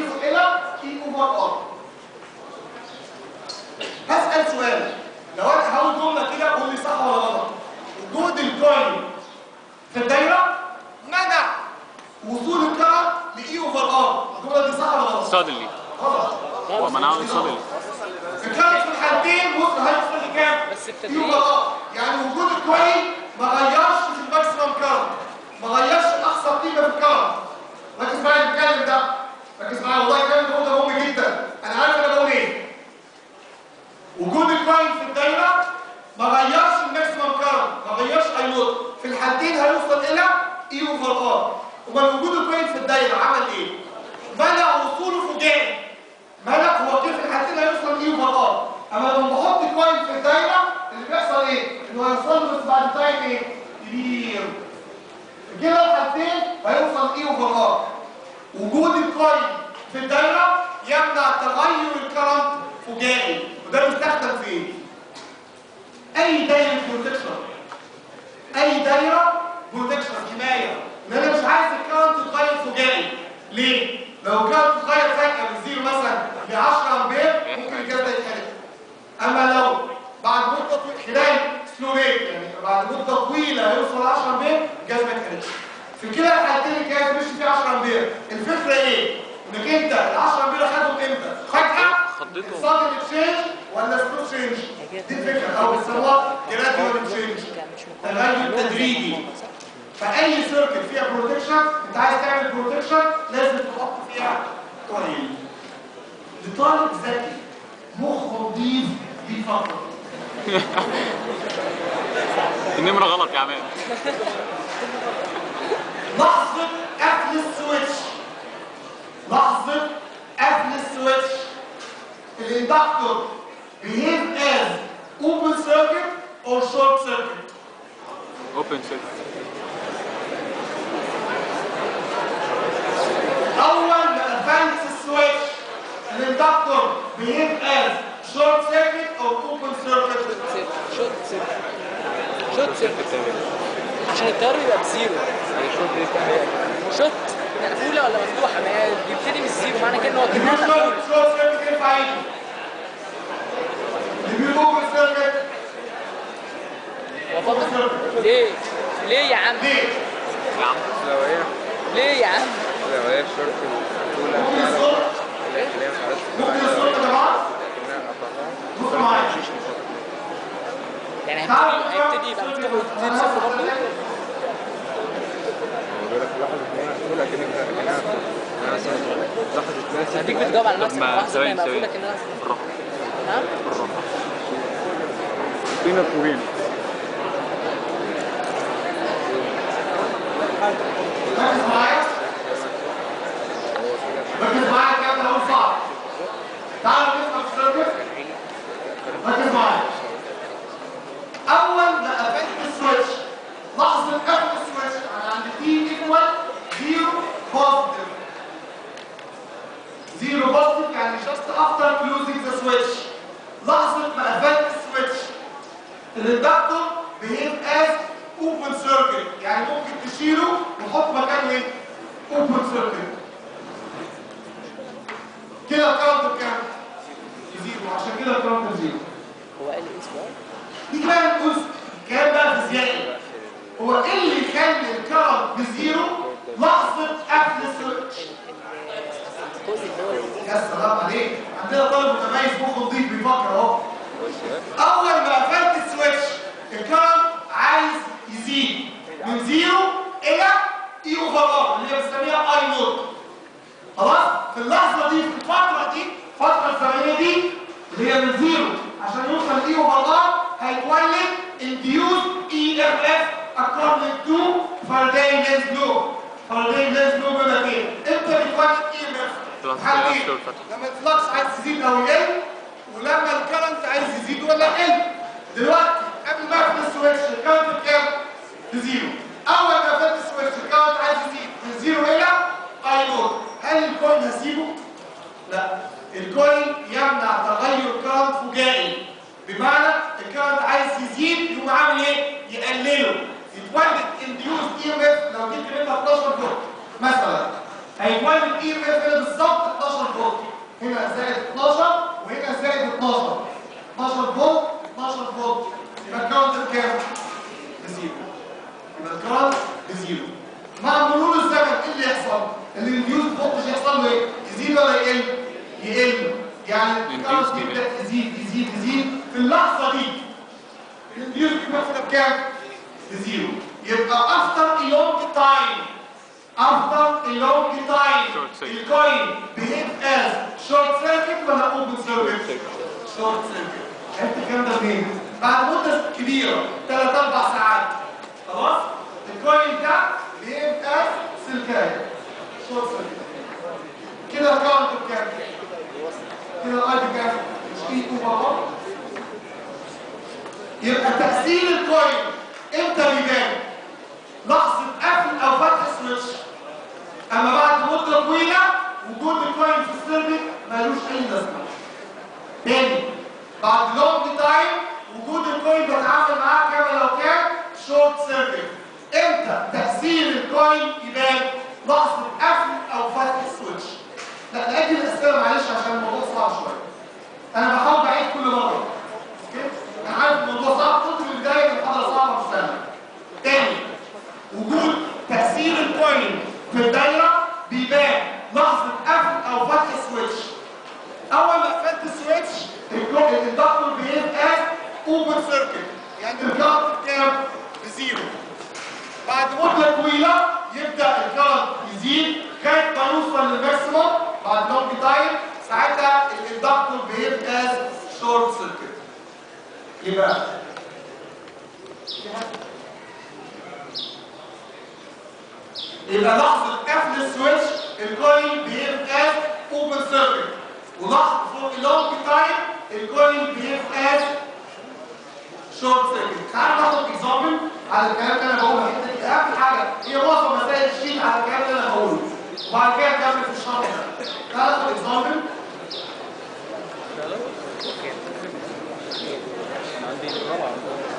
سؤال لو انا هقول جمله كده قول لي صح ولا غلط وجود الكوين في الدايره منع وصول الكرم لاي اوفر ار الجمله دي صح ولا غلط؟ سادنلي غلط هو منعه سادنلي الكرم في الحالتين بص هيوصل لكام؟ بس اي بتدريج اوفر ار يعني وجود الكوين ما غيرش في الماكسيمم كرم ما غيرش اقصى قيمه في الكرم ركز معايا في الكلام ده ركز معايا والله الكلام ده ده مهم جدا انا عارف انا بقول ايه وجود الكوين في الدايره ما غيرش الماكسيمم كارب ما غيرش اي نوت في الحالتين هيوصل الى اي اوفر ار امال وجود الكوين في الدايره عمل ايه منع وصوله فجائي منع هو كيف في الحالتين هيوصل اي اوفر ار اما لما بحط كوين في الدايره اللي بيحصل ايه انه هيوصل له بس بعد تايم ايه كبير في كده الحالتين هيوصل اي اوفر ار وجود الكوين في الدايره يمنع تغير الكرنت فجائي وده بيستخدم في ايه؟ اي دايره بروتكشن اي دايره بروتكشن حمايه ان انا مش عايز الكرنت يتغير فجائي ليه؟ لو الكرنت اتغير فجاه من زيرو مثلا ل 10 امبير ممكن الجهاز ده يتحرق اما لو بعد مده طويله خلال سلو ريت يعني بعد مده طويله هيوصل ل 10 امبير الجهاز ما يتحرقش في كده الحالتين الجهاز مشي فيه 10 امبير الفكره ايه؟ انك انت ال 10 امبير خدهم امتى؟ فجاه خضيتهم. صادم تشينج ولا سلو تشينج؟ دي الفكره او بيسموها جراديوال تشينج تغير تدريجي فاي سيركت فيها بروتكشن انت عايز تعمل بروتكشن لازم تحط فيها كويل لطالب ذكي مخ نضيف بيفكر النمرة غلط يا عماد لحظة قفل السويتش لحظة قفل السويتش الاندكتور behave as open circuit or short circuit اوبن سيت اول ما قفلت السويتش الاندكتور behave as short circuit or open circuit شوت صفر شوت صفر عشان التيار يبقى بزيرو شوت مقفوله ولا مفتوحه ما هي بيبتدي من الزيرو معنى كده ان هو كانها short مقفوله short circuit ينفع يجي اللي بيقول open circuit هو فقط ليه ليه يا عم ليه؟ يا عم لو هي ليه يا عم لو هي الشرط الأولى ممكن الصوت اللي هي خلاص ممكن الصوت يا جماعه لكنها قطعها بصوا معايا يعني هيبتدي هيبتدي يبقى مفتوح ويبتدي صفر برضه بيقول لك لحظة إن هي مقفولة كأنك كأنها كأنها مثلا لحظة ناس هديك بتجاوب على طب نفسك ما واحده ثواني مقفوله ثواني كانها بالراحة نعم بالراحة بينك وبين ركز معايا ركز معايا الكلام ده هو صعب تعالوا نفهم السيركت ركز معايا اول ما قفلت السويتش لحظه قفل السويتش انا عند تي ايكوال زيرو بوزيتيف زيرو بوزيتيف يعني جاست افتر كلوزنج ذا سويتش لحظه ما قفلت السويتش الاندكتور بيهيف از اوبن سيركت يعني ممكن تشيله وتحط مكانه ايه؟ اوبن سيركت كده الكاونت بكام؟ زيرو عشان كده الكاونت زيرو هو قال ايه اسمه دي كمان جزء كلام بقى فيزيائي هو ايه اللي يخلي الكرنت بزيرو لحظه قفل السويتش الجزء اللي هو ال- يا سلام عليك عندنا طالب متميز مخه نضيف بيفكر اهو اول ما قفلت السويتش الكرنت عايز يزيد من زيرو الى اي اوفر ار اللي هي بنسميها اي نوت خلاص في اللحظه دي في الفتره دي الفتره الزمنيه دي اللي هي من زيرو عشان يوصل اي اوفر ار هيتولد induced EMF according to Faraday Lenz law Faraday Lenz law بيقول لك ايه؟ امتى بيتولد EMF؟ خلاص، حاجة خلاص، إيه؟ خلاص. لما الفلكس عايز يزيد او يقل ولما الكرنت عايز يزيد ولا يقل دلوقتي قبل ما اقفل السويتش الكرنت بكام؟ بزيرو اول ما قفلت السويتش الكرنت عايز يزيد من زيرو الى اي نوت هل الكوين هسيبه؟ لا الكوين يمنع تغير كرنت فجائي بمعنى الكرنت عايز يزيد يقوم عامل ايه؟ يقلله يتولد انديوز اي ام اف لو جبت منها 12 فولت مثلا هيتولد اي ام اف هنا بالظبط 12 فولت هنا زائد 12 وهنا زائد 12 12 فولت 12 فولت يبقى الكرنت بكام؟ بزيرو يبقى الكرنت بزيرو مع مرور الزمن ايه اللي يحصل؟ الانديوز فولتج يحصل له ايه؟ يزيد ولا يقل؟ يقل يعني الكرنت يبدا يزيد يزيد يزيد في اللحظه دي الانديوز بيكون بكام؟ بزيرو يبقى افتر لونج تايم افتر لونج تايم Short circuit. الكوين behave as short circuit ولا open circuit؟ شورت سيركت عرفت الكلام ده منين؟ بعد مده كبيره ثلاث اربع ساعات خلاص؟ الكوين ده بيبقى سلكايه شورت سيركت كده الكاونت بكام؟ كده الاي بكام؟ مش في 2 بابا يبقى تأثير الكوين امتى بيبان؟ لحظة قفل أو فتح السويتش أما بعد مدة طويلة وجود الكوين في السيركت ملوش أي لازمة تاني بعد لونج تايم وجود الكوين بيتعامل معاه كما لو كان شورت سيركت امتى تاثير الكوين يبان لحظه قفل او فتح السويتش لا نأجل الاسئله معلش عشان الموضوع صعب شويه انا بحاول بعيد كل مره اوكي انا عارف الموضوع صعب قلت من البدايه ان الحاجه صعبه مش سهله تاني وجود تاثير الكوين في الدايره بيبان لحظه قفل او فتح السويتش اول ما قفلت السويتش الكو- الدكتور بيبقى اوبن سيركت يعني الكارت كام بزيرو بعد مده طويله يبدا الكارت يزيد لغايه ما يوصل للماكسيموم بعد لونج تايم ساعتها الدكتور بيبقى شورت سيركت يبقى يبقى لحظه قفل السويتش الكويل بيبقى اوبن سيركت ولحظه فوق اللونج تايم الكويل بيبقى شورت سيركت تعالوا ناخد اكزامبل على الكلام اللي انا بقوله الحته دي اهم حاجه هي معظم مسائل الشيت على الكلام اللي انا بقوله وبعد كده نكمل في الشرح ده تعالوا ناخد اكزامبل عندي الرابعة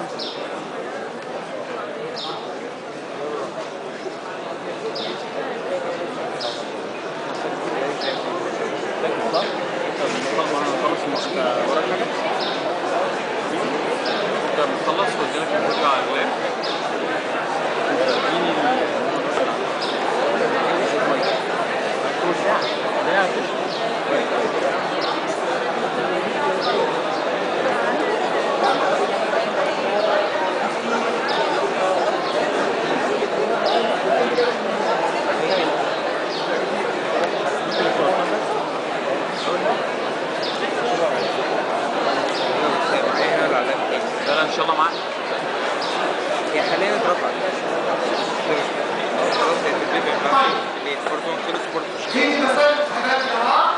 لكن صح؟ انت طالما انا خلص انت وراك حاجة؟ انت بتخلص واديلك المرجع على اللاب انت اديني ده لا ان شاء الله معاك هي حاليا اترفعت خلاص هي تتفق معاك اللي برضه خلص برضه دي مسائل الامتحانات يا جماعه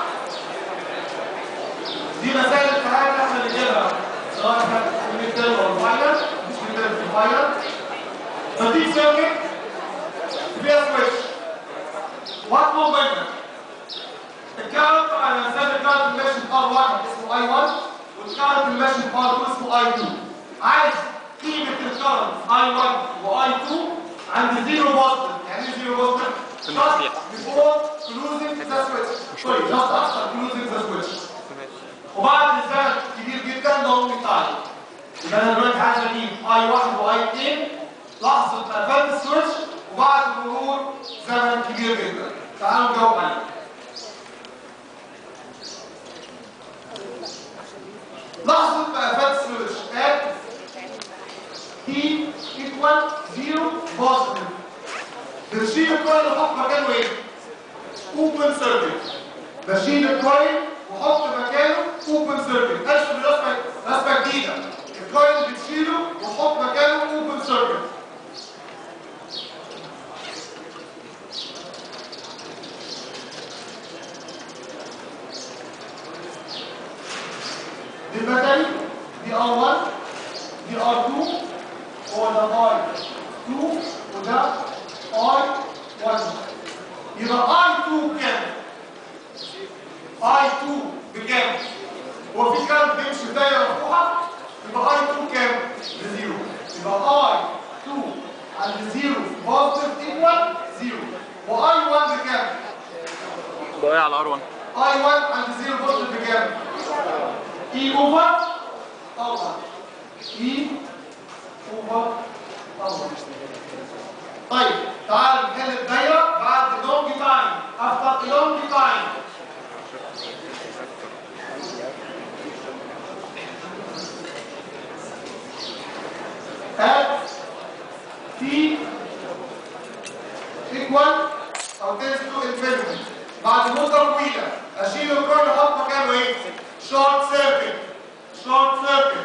دي مسائل الامتحانات اللي احنا بنجيبها سواء كانت في الميد تيرم او الفاينل مش ميد تيرم في الفاينل فدي سيركت فيها سويتش واطلب منك الكارت على مثال الكارت اللي ماشي في ار 1 اسمه اي 1 والكارت اللي ماشي في ار 2 اسمه اي 2 عايز قيمه الكارت اي 1 واي 2 عند زيرو بوزيتيف يعني ايه زيرو بوزيتيف؟ في المسيح. before closing the switch sorry just after closing the switch وبعد الزمن كبير جدا لونج تايم يبقى انا دلوقتي عايز اجيب اي 1 واي 2 لحظه ما قفلت السويتش وبعد مرور زمن كبير جدا تعالوا نجاوب عليه لحظه ما قفلت السويتش at t equal 0 positive بنشيل الكويل ونحط مكانه ايه؟ اوبن سيركت بشيل الكويل وحط مكانه اوبن سيركت اشوف رسمه رسمه جديده الكويل بتشيله وحط مكانه اوبن سيركت دي الباتري دي ار 1 دي ار 2 هو ده اي 2 وده اي 1 يبقى اي 2 بكام؟ اي 2 بكام؟ هو في كارت بيمشي في دايره مفتوحه يبقى اي 2 كام؟ بزيرو يبقى اي 2 عند زيرو بوزيتيف ايكوال زيرو واي 1 بكام؟ بقى على ار 1 اي 1 عند زيرو بوزيتيف بكام؟ اي اوفر اوفر اي اوفر اوفر طيب تعال نحل الدايره بعد لونج تايم افتر لونج تايم at t equal او tends to infinity بعد مدة طويلة اشيل الكل احط مكانه ايه؟ short circuit short circuit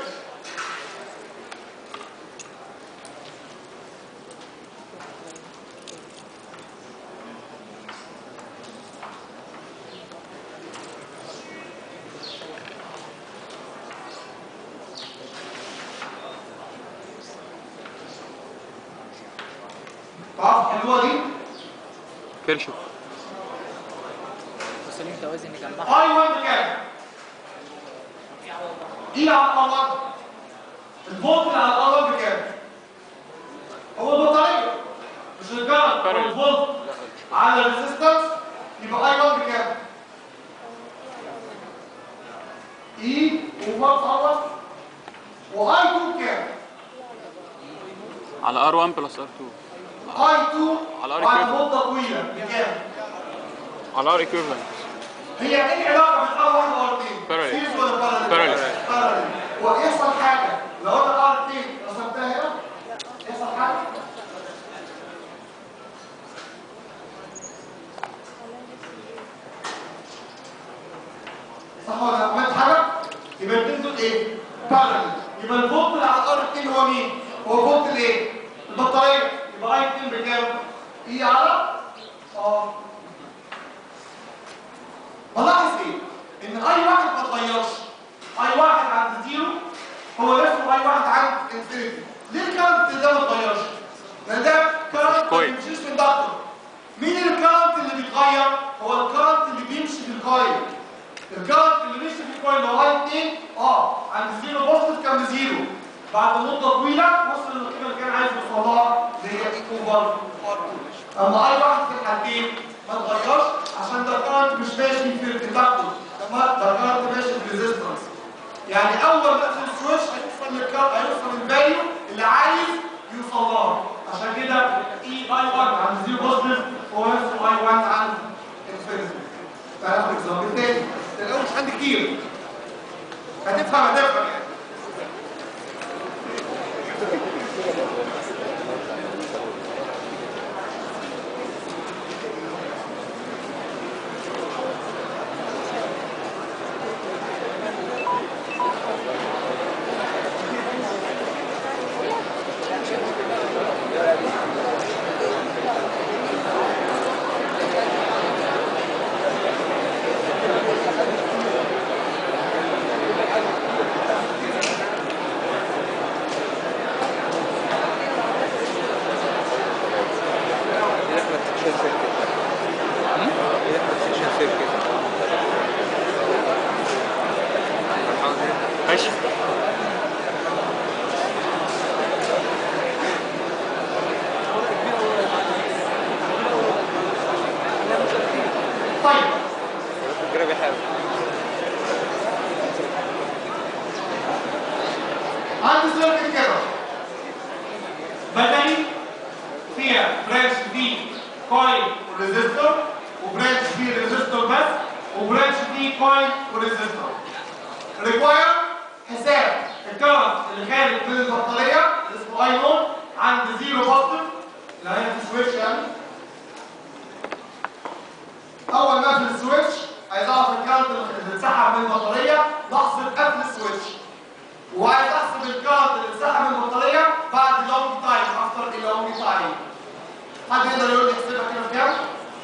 تعرف الحلوة دي؟ كيرشوف وسليم توازي نجمعها اي 1 بكام؟ ايه على الار 1 الفولت اللي على الار 1 بكام؟ هو البطارية مش الكارت هو الفولت على الريزيستنس يبقى اي 1 بكام؟ اي اوفر تعوض واي 2 بكام؟ على ار 1 بلس ار 2 اي 2 على R بعد equivalent. مدة طويلة بكام؟ على ار ايكويفالنت هي ايه العلاقه بين ار 1 وار 2 Parallel. سيريز ولا باراليل Parallel. باراليل ويحصل حاجه لو انا ار 2 رسمتها هنا يحصل حاجه صح ولا لا؟ عملت حاجه يبقى الاثنين دول ايه باراليل يبقى الفولت اللي على ار 2 هو مين هو فولت الايه البطاريه يبقى اي 2 بكام اي على اه بلاحظ ايه؟ ان اي واحد ما اتغيرش اي واحد عند زيرو هو نفسه اي واحد عند انفينيتي ليه الكارنت ده ما اتغيرش؟ لان ده كارنت ما كويل. بيمشيش من ضغطه مين الكارنت اللي بيتغير؟ هو الكارنت اللي بيمشي في الكويل الكارنت اللي بيمشي في الكويل لو اي 2 اه عند زيرو بوزيتيف كان بزيرو بعد مده طويله وصل للقيمه اللي كان عايز يوصل لها اللي هي اوفر اما اي واحد في الحالتين ما اتغيرش عشان ده كارنت مش ماشي في التدخل ده ده كارنت ماشي في الريزيستنس يعني اول ما اقفل السويتش هيوصل للكارنت هيوصل للفاليو اللي عايز يوصل لها عشان كده اي اي 1 عند زيرو بوزيتيف هو نفسه اي 1 عند انفينيتي تعالى ناخد اكزامبل تاني ده الاول مش عندي كتير هتفهم هتفهم يعني ماشي طيب كده بيحاول عندي سيركت كده بدني فيها برانش دي كويل وريزيستور وبرانش دي ريزيستور بس وبرانش دي كويل وريزيستور ريكواير حساب الكرنت اللي خارج من البطاريه اللي اسمه اي نوت عند زيرو بوزيتيف اللي هي في سويتش يعني اول ما اقفل السويتش عايز اعرف الكرنت اللي اتسحب من البطاريه لحظه قفل السويتش وعايز احسب الكارت اللي اتسحب من البطاريه بعد لونج تايم افتر لونج تايم حد يقدر يقول لي احسبها كده في كام؟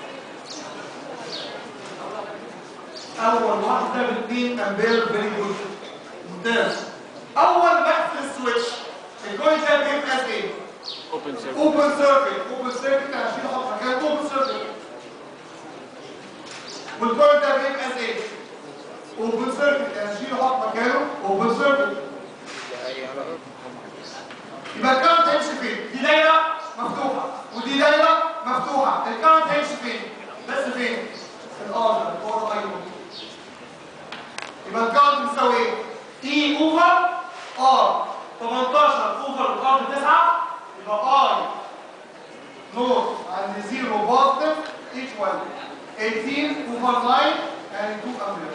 اول واحده ب 2 امبير فيري جود ممتاز اول ما اقفل السويتش الكوين ده بيبقى ايه؟ اوبن سيرفيس اوبن سيركت اوبن سيركت هشيل احط مكان اوبن سيركت والكوين ده بيبقى ايه؟ اوبن سيركت هشيل احط مكانه اوبن سيركت يبقى الكارت هيمشي فين؟ دي دايرة مفتوحة ودي دايرة مفتوحة، الكارت هيمشي فين؟ بس فين؟ في الأرض هو الأيمن يبقى الكارت بيساوي إيه؟ إي أوفر ار 18 اوفر الار 9 يبقى اي نوت عند 0 بوزيتيف ايكوال 18 اوفر 9 and 2 امبير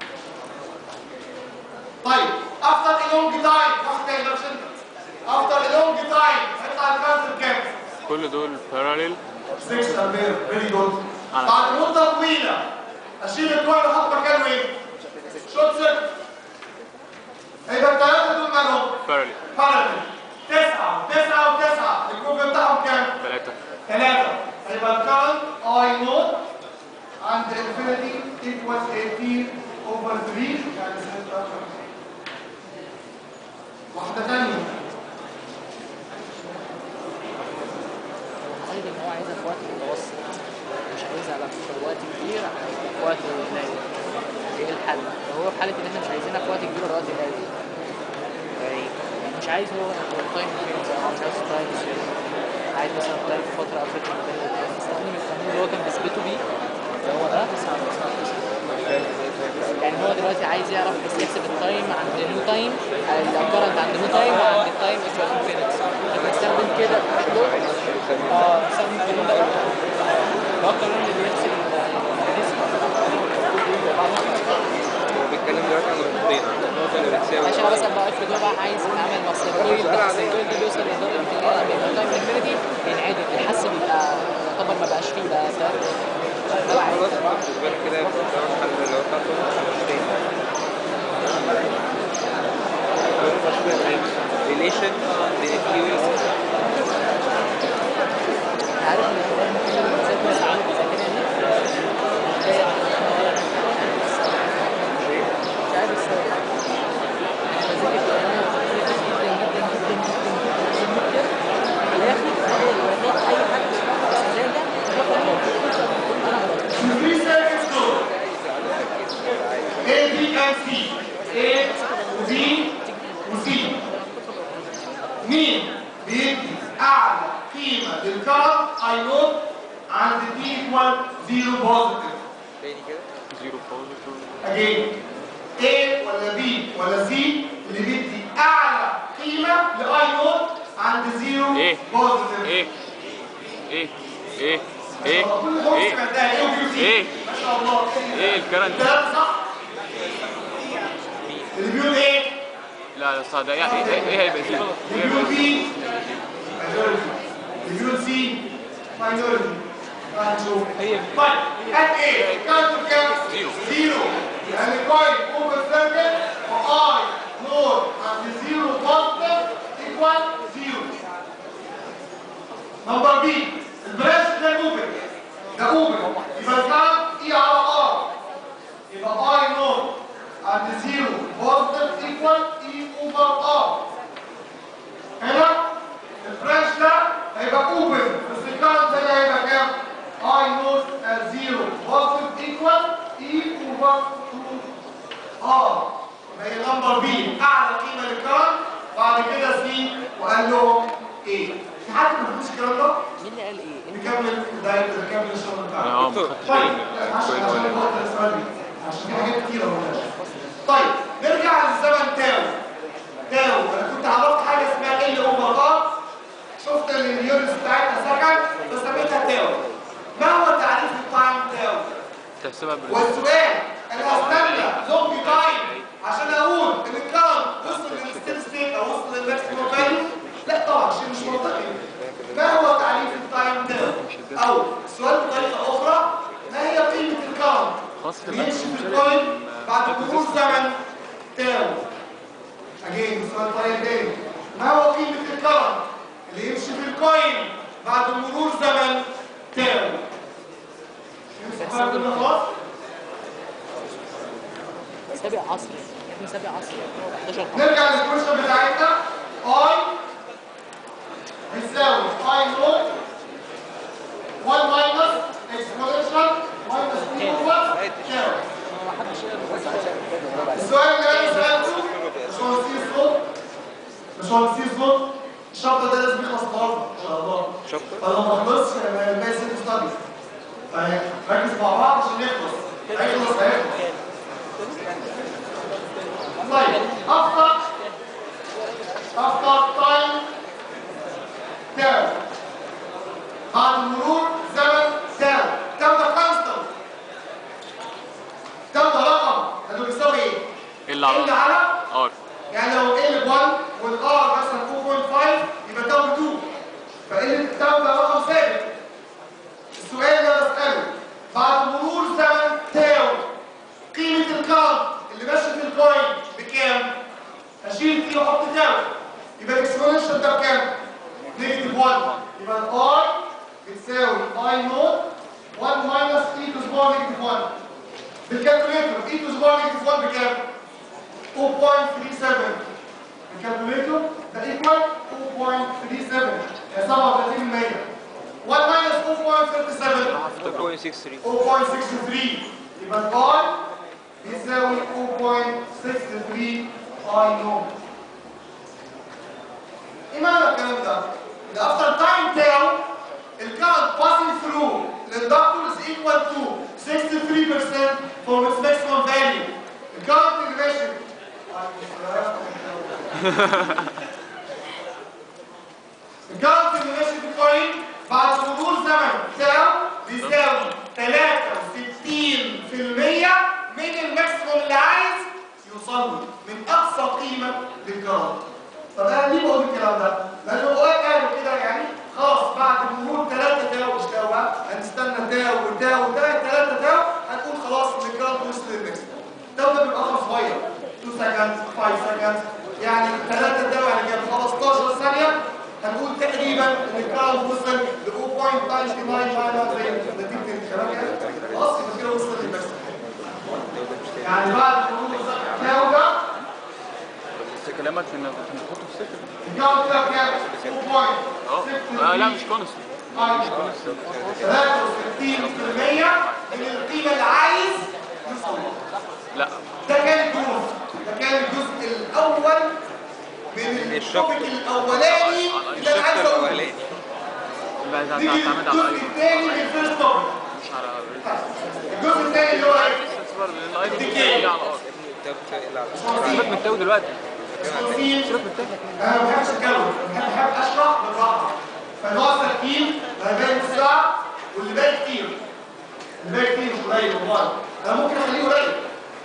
طيب افتر a long time واحد تاني مش انت افتر a long time هيطلع الكارت بكام؟ كل دول باراليل 6 امبير فيري جود على. بعد مده طويله اشيل الكويل واحط مكانه ايه؟ شوت سيركت هيبقى الثلاثه دول مالهم؟ باراليل باراليل تسعه وتسعه وتسعه الكوب بتاعهم كام؟ ثلاثة ثلاثه هيبقى الكرنت اي نوت عند انفينيتي ايكوال 18 اوفر 3 يعني 6 واحده ثانيه قصدي ان هو عايزها في وقت متوسط مش عايزها لا في وقت كبير عايزها في وقت قليل ايه الحل؟ فهو في حاله ان احنا مش عايزينها في وقت كبير ولا وقت قليل يعني مش عايز هو التايم فريمز او مش عايز تايم عايز مثلا تايم في فتره افريج استخدم القانون اللي هو كان بيثبته بيه اللي هو ده يعني هو دلوقتي عايز يعرف بس يحسب التايم عند نيو تايم الكرنت عند نيو تايم وعند التايم ايكوال انفينيتي فبنستخدم كده اه بنستخدم القانون ده هو القانون اللي بيحسب النسبة هو بيتكلم دلوقتي عن الخطين النقطة اللي بتساوي عشان بس ابقى افرض هو بقى عايز يعمل مصدر كويل ده بس الكويل ده بيوصل لدرجه امتياز لما يبقى تايم انفينيتي بينعدل يحسب يبقى يعتبر ما بقاش فيه بقى ده ده عادي. خلاص بالنسبة لي كده يبقى ده الحل اللي هو بتاعته الخطين relation بين الفيوز عارف ان ده ممكن بالذات ناس عامله بتذاكرها هنا مش عارف السبب انا بذاكر انا بذاكر جدا جدا جدا جدا جدا جدا في الاخر بلاقي اي حد بس زياده باخد موقف انا غلط Three circuits go. A, B, and C. A, B, و C. مين بيدي أعلى قيمة للكرنت I نوت عند T equal 0 positive. تاني كده زيرو بوزيتيف Again. A ولا B ولا C اللي بيدي أعلى قيمة ل I نوت عند 0 إيه؟ positive. ايه ايه ايه ايه كل حروف ايه سمعتها A و B و C. إيه؟ ما شاء الله. ايه الكرنت الثلاثة صح؟ اللي بيقول ايه؟ لا لا صح ده يعني ايه ايه هيبقى زيرو اللي بيقول بي ماجوريتي اللي بيقول سي ماينورتي هنشوف هي طيب هات ايه؟ كام كام؟ زيرو. زيرو يعني كوين اوبن سيركل واي نور عند زيرو بوزيتيف ايكوال زيرو نمبر بي البرانش ده اوبن ده اوبن يبقى الكام اي على ار يبقى اي نور عند زيرو بوزيتيف ايكوال اي اوفر ار هنا البرانش ده هيبقى اوبن بس الكارنت هنا هيبقى كام؟ اي نوت زيرو بوزيتيف ايكوال اي اوفر 2 ار يبقى هي نمبر بي اعلى قيمه للكارنت بعد كده سي وقال لهم ايه؟ في حد ما بيفهمش الكلام ده؟ مين اللي قال ايه؟ نكمل ده نكمل الشغل بتاعنا اه ما خدتش طيب بالي عشان كويس عشان ولا الوقت السؤال دي عشان في حاجات كتيره ما قلناش طيب نرجع للزمن تاو تاو انا كنت عرفت حاجه اسمها ال اوفر ار شفت ان اليونتس بتاعتها سكند فسميتها تاو ما هو تعريف التايم تاو؟ تحسبها بال والسؤال انا هستنى لونج تايم عشان اقول ان الكرنت وصل للستيل ستيت او وصل للماكسيموم فاليو لا طبعا شيء مش منطقي ما هو تعريف التايم تاو او السؤال بطريقه اخرى ما هي قيمه الكرنت خاص في بيمشي الماكسيموم في الكوين بعد مرور زمن تاو اجين السؤال بطريقه تاني ما هو قيمه الكرنت اللي يمشي في الكوين بعد مرور زمن تاو يمسك بقى كل خلاص سابق عصري يا ابني سابق عصري 11 نرجع للكويشن بتاعتنا اي بيساوي اي نوت 1 ماينس اكسبوننشال ماينس 2 هو كام؟ ما حدش يقدر بس عشان السؤال اللي انا سالته مش هنسيه صوت مش هنسيه صوت الشابتر ده لازم يخلص النهارده ان شاء الله شابتر؟ فلو ما خلصش يبقى الباقي ست ستاديز فركز مع بعض عشان يخلص هيخلص هيخلص طيب افضل after time تاو بعد مرور زمن تاو تاو ده كونستنت تاو ده رقم اللي بيساوي ايه؟ اللي على ال على ار يعني لو ال 1 والار مثلا 2.5 يبقى تاو 2 فال تاو ده رقم ثابت السؤال اللي انا بساله بعد مرور زمن تاو قيمه الكارد اللي ماشي في الكوين بكام؟ اشيل فيه واحط تاو يبقى الاكسبوننشال ده بكام؟ نيجاتيف 1 يبقى الاي بتساوي اي نوت 1 ماينس اي تو سمول نيجاتيف 1 بالكالكوليتر اي تو سمول نيجاتيف 1 بكام؟ 0.37 الكالكوليتر ده ايكوال 0.37 يعني 37 1 ماينس 0.37 2.63 0.63 يبقى الاي بيساوي 0.63 اي نوت ايه معنى الكلام ده؟ ان after time تاو الكارنت passing through الاندكتور is equal to 63% from its maximum value الكارنت اللي ماشي الكارنت اللي ماشي في الكوين بعد مرور زمن تاو بيساوي 63% من الماكسيموم اللي عايز يوصل له من اقصى قيمه للكارنت طب انا ليه بقول الكلام ده؟ لان الاوقات قالوا كده يعني خلاص بعد مرور ثلاثه تاو مش تاو بقى هنستنى تاو وتاو وتاو ثلاثه تاو هنقول خلاص ان الكارنت وصل للماكسيموم تاو ده بيبقى رقم صغير 2 سكند 5 سكند يعني ثلاثه تاو يعني كام 15 ثانيه هنقول تقريبا ان الكارنت وصل ل 0.99 ماينس نتيجه الكلام يعني خلاص يبقى كده وصل للماكسيموم يعني بعد مرور تاو ده بس كلامك ان كنت بتحطه في السكه الجو كده كام؟ اه آه، لا مش كونست 63% من القيمة اللي عايز يوصل لها. لا ده كان الجزء ده كان الجزء الأول من التوبيك الأولاني اللي أنا عايز الشق أقوله الاولاني يبقى ده نيجي تعتمد على الجزء اي الثاني من الفيرست توبيك مش على الجزء الثاني اللي هو ايه؟ الاي دي بتيجي على ار ده بتقل على سيبك من التاو دلوقتي تفصيل سيبك من التاو انا ما بحبش اتكلم انا بحب اشرح بالراحه فالناقص تركيب انا باقي نص ساعه واللي باقي كتير اللي باقي كتير مش قليل والله انا ممكن اخليه قليل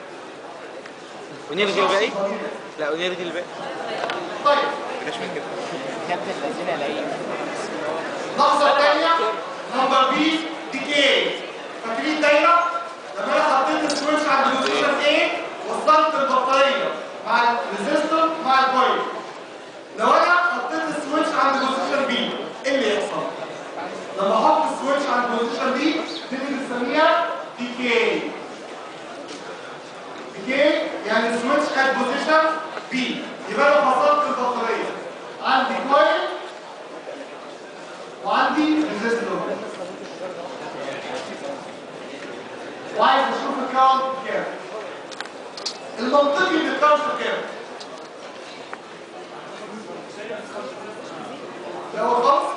ونلغي الباقي لا ونلغي الباقي طيب بلاش من كده يا ابن الذين لعيب اللحظه الثانيه نمبر بي ديكي فاكرين الدايره لما انا حطيت السويتش عند البوزيشن A وصلت البطاريه مع الريزيستور مع الكويل لو انا حطيت السويتش عند البوزيشن B ايه اللي يحصل؟ لما احط السويتش عند البوزيشن B دي بنسميها ديكي ديكي يعني السويتش at بوزيشن B يبقى انا فصلت البطاريه عندي كويل وعندي ريزيستور وعايز اشوف الكاونت كام المنطقي ان الكاونت كام ده هو خالص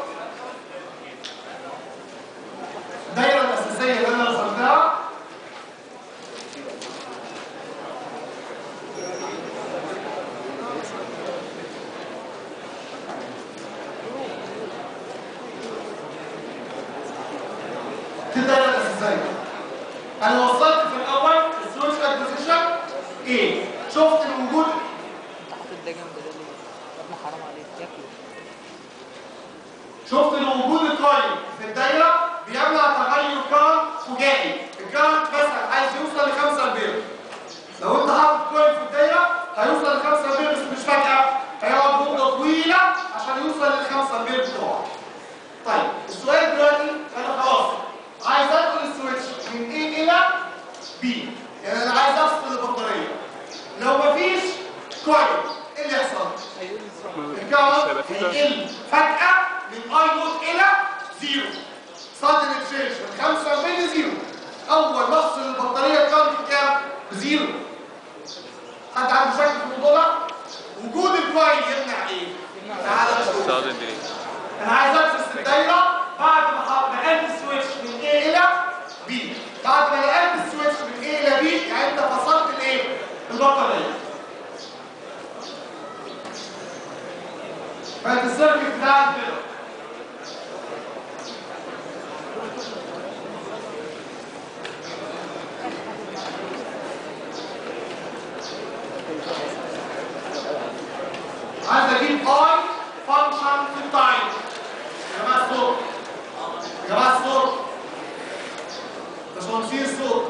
الدايره الاساسيه اللي انا رسمتها دي الدايره الاساسيه انا وصلت في الاول السويتش اكوزيشن ايه شفت الوجود حاطط ده جنب ده ليه؟ يا ابني حرام عليك ياكله شفت ان وجود الكوين في الدايره بيمنع تغير كارنت فجائي الكارنت مثلا عايز يوصل ل 5 امبير لو انت حاطط كوين في الدايره هيوصل ل 5 امبير بس مش فجاه هيقعد مده طويله عشان يوصل لل 5 امبير بتوعه طيب السؤال دلوقتي انا خلاص عايز ادخل السويتش من A الى B يعني انا عايز افصل البطاريه لو مفيش كوين ايه اللي يحصل؟ الكارت هيقل فجأة من اي نوت الى زيرو sudden change من 5 امبير لزيرو اول ما افصل البطاريه الكارت كام؟ زيرو حد عنده شك في الموضوع ده؟ وجود الكوين يمنع ايه؟ تعالى نشوف صادق دي انا عايز افصل الدايره بعد ما ح- نقلت السويتش من A الى B بعد ما نقلت السويتش من A الى B يعني انت فصلت الايه؟ البطاريه بقت السيركت بتاعتي كده عايز اجيب اي فانكشن في التايم يا جماعه الصوت يا جماعه الصوت باشمهندسين الصوت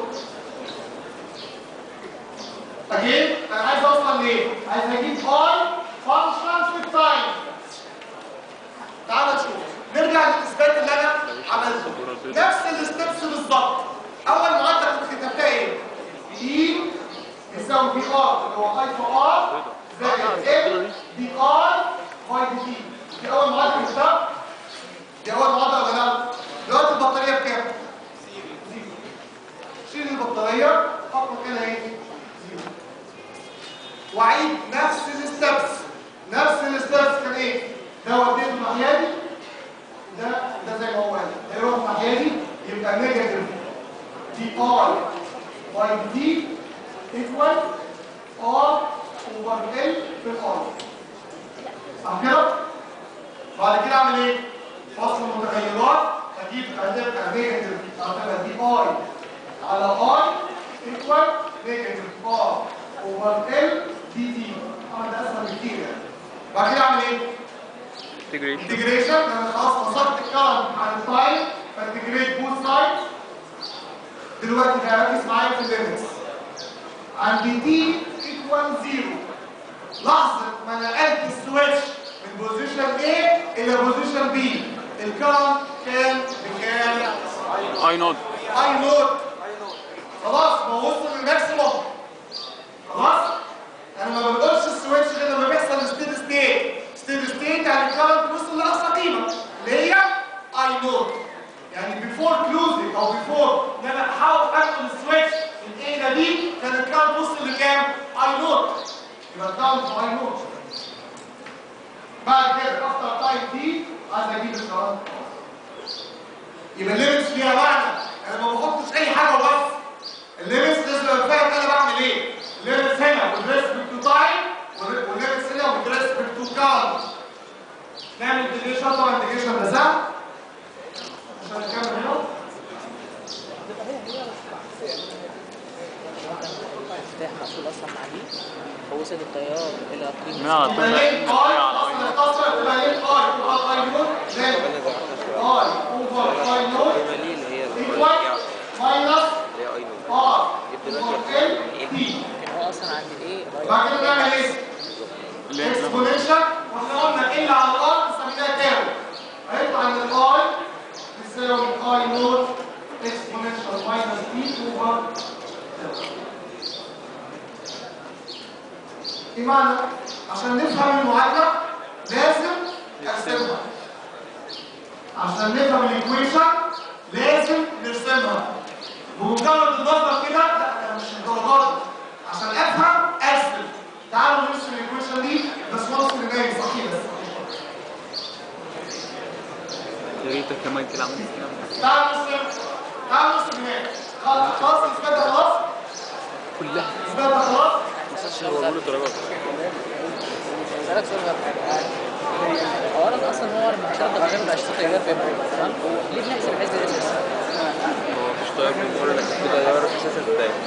اجيب انا عايز اوصل لايه؟ عايز اجيب اي فانكشن في التايم تعال نشوف نرجع للاثبات اللي انا عملته نفس الستبس بالظبط اول معادله كنت كتبتها ايه؟ اي يساوي في ار اللي هو اي في ار زائد ام دي ار باي دي تي دي اول معادله كتبتها دي اول معادله ولا لا؟ دلوقتي البطاريه بكام؟ زيرو شيل البطاريه حط مكانها ايه؟ زيرو واعيد نفس الستبس نفس الستبس كان ايه؟ ده وديته الناحيه دي ده ده زي ما هو قال ده يروح الناحيه دي يبقى نيجاتيف دي اي باي دي تي ايكوال ار اوفر ال في الار صح كده؟ بعد كده اعمل ايه؟ فصل المتغيرات اجيب هتبقى نيجاتيف هتبقى دي اي على اي ايكوال نيجاتيف ار اوفر ال دي تي انا ده اسهل بكتير يعني بعد كده اعمل ايه؟ integration انتجريشن انا خلاص وصلت الكلام عن التايم فانتجريت بوث سايدز دلوقتي هركز معايا في الليمتس عند تي ايكوال زيرو لحظه ما نقلت السويتش من بوزيشن A الى بوزيشن B الكرنت كان بكام؟ اي نوت اي نوت خلاص ما هو وصل للماكسيموم خلاص انا ما بقولش السويتش غير لما بيحصل ستيد ستيت ستيد ستيت يعني الكرنت وصل لاقصى قيمه اللي هي اي نوت يعني بيفور كلوزنج او بيفور ان انا احاول ادخل السويتش من A الى B كان الكرنت وصل لكام؟ اي نوت يبقى الكرنت اي نوت بعد كده افتر تايم دي عايز اجيب الكرنت يبقى الليمتس فيها معنى انا ما بحطش اي حاجه وبس الليمتس لازم ابقى فاهم انا بعمل ايه الليمتس هنا with respect to time والليمتس هنا with respect to current نعمل انتجريشن طبعا انتجريشن ده سهل عشان نكمل هنا مفتاح مسؤول اصلا مع دي هو سيد التيار الى قيمه ما يبقى ليه اي اصلا اتصل يبقى ليه اي يبقى اي نوت زائد اي اوفر اي نوت دي اللي هي ايكوال ماينس اللي هي اي نوت ار يبقى اوفر دلوقتي ال تي لكن هو اصلا عند الايه بعد كده نعمل ايه؟ اكسبوننشال واحنا قلنا ال على الار نسميها تاو هيطلع ان الاي تساوي اي نوت اكسبوننشال ماينس تي اوفر ايه معنى؟ عشان نفهم المعادله لازم اقسمها عشان نفهم الايكويشن لازم نرسمها بمجرد النظر كده لا أنا مش الدرجات دي. عشان افهم ارسم تعالوا نرسم الايكويشن دي بس وصف النهائي صحيح بس يا ريتك كمان كده عملت كده تعالوا نرسم تعالوا نرسم النهائي خلاص خلاص اثبتها خلاص كلها اثبتها خلاص هو بيقول درجات اسالك سؤال بقى هو انا اصلا هو لما هشتغل بنعمل 20 تيار في تمام ليه بنحسب الحسبه دي اساسا؟ هو مفيش طيار من بره انك تبقى طيار اساسا في الدايره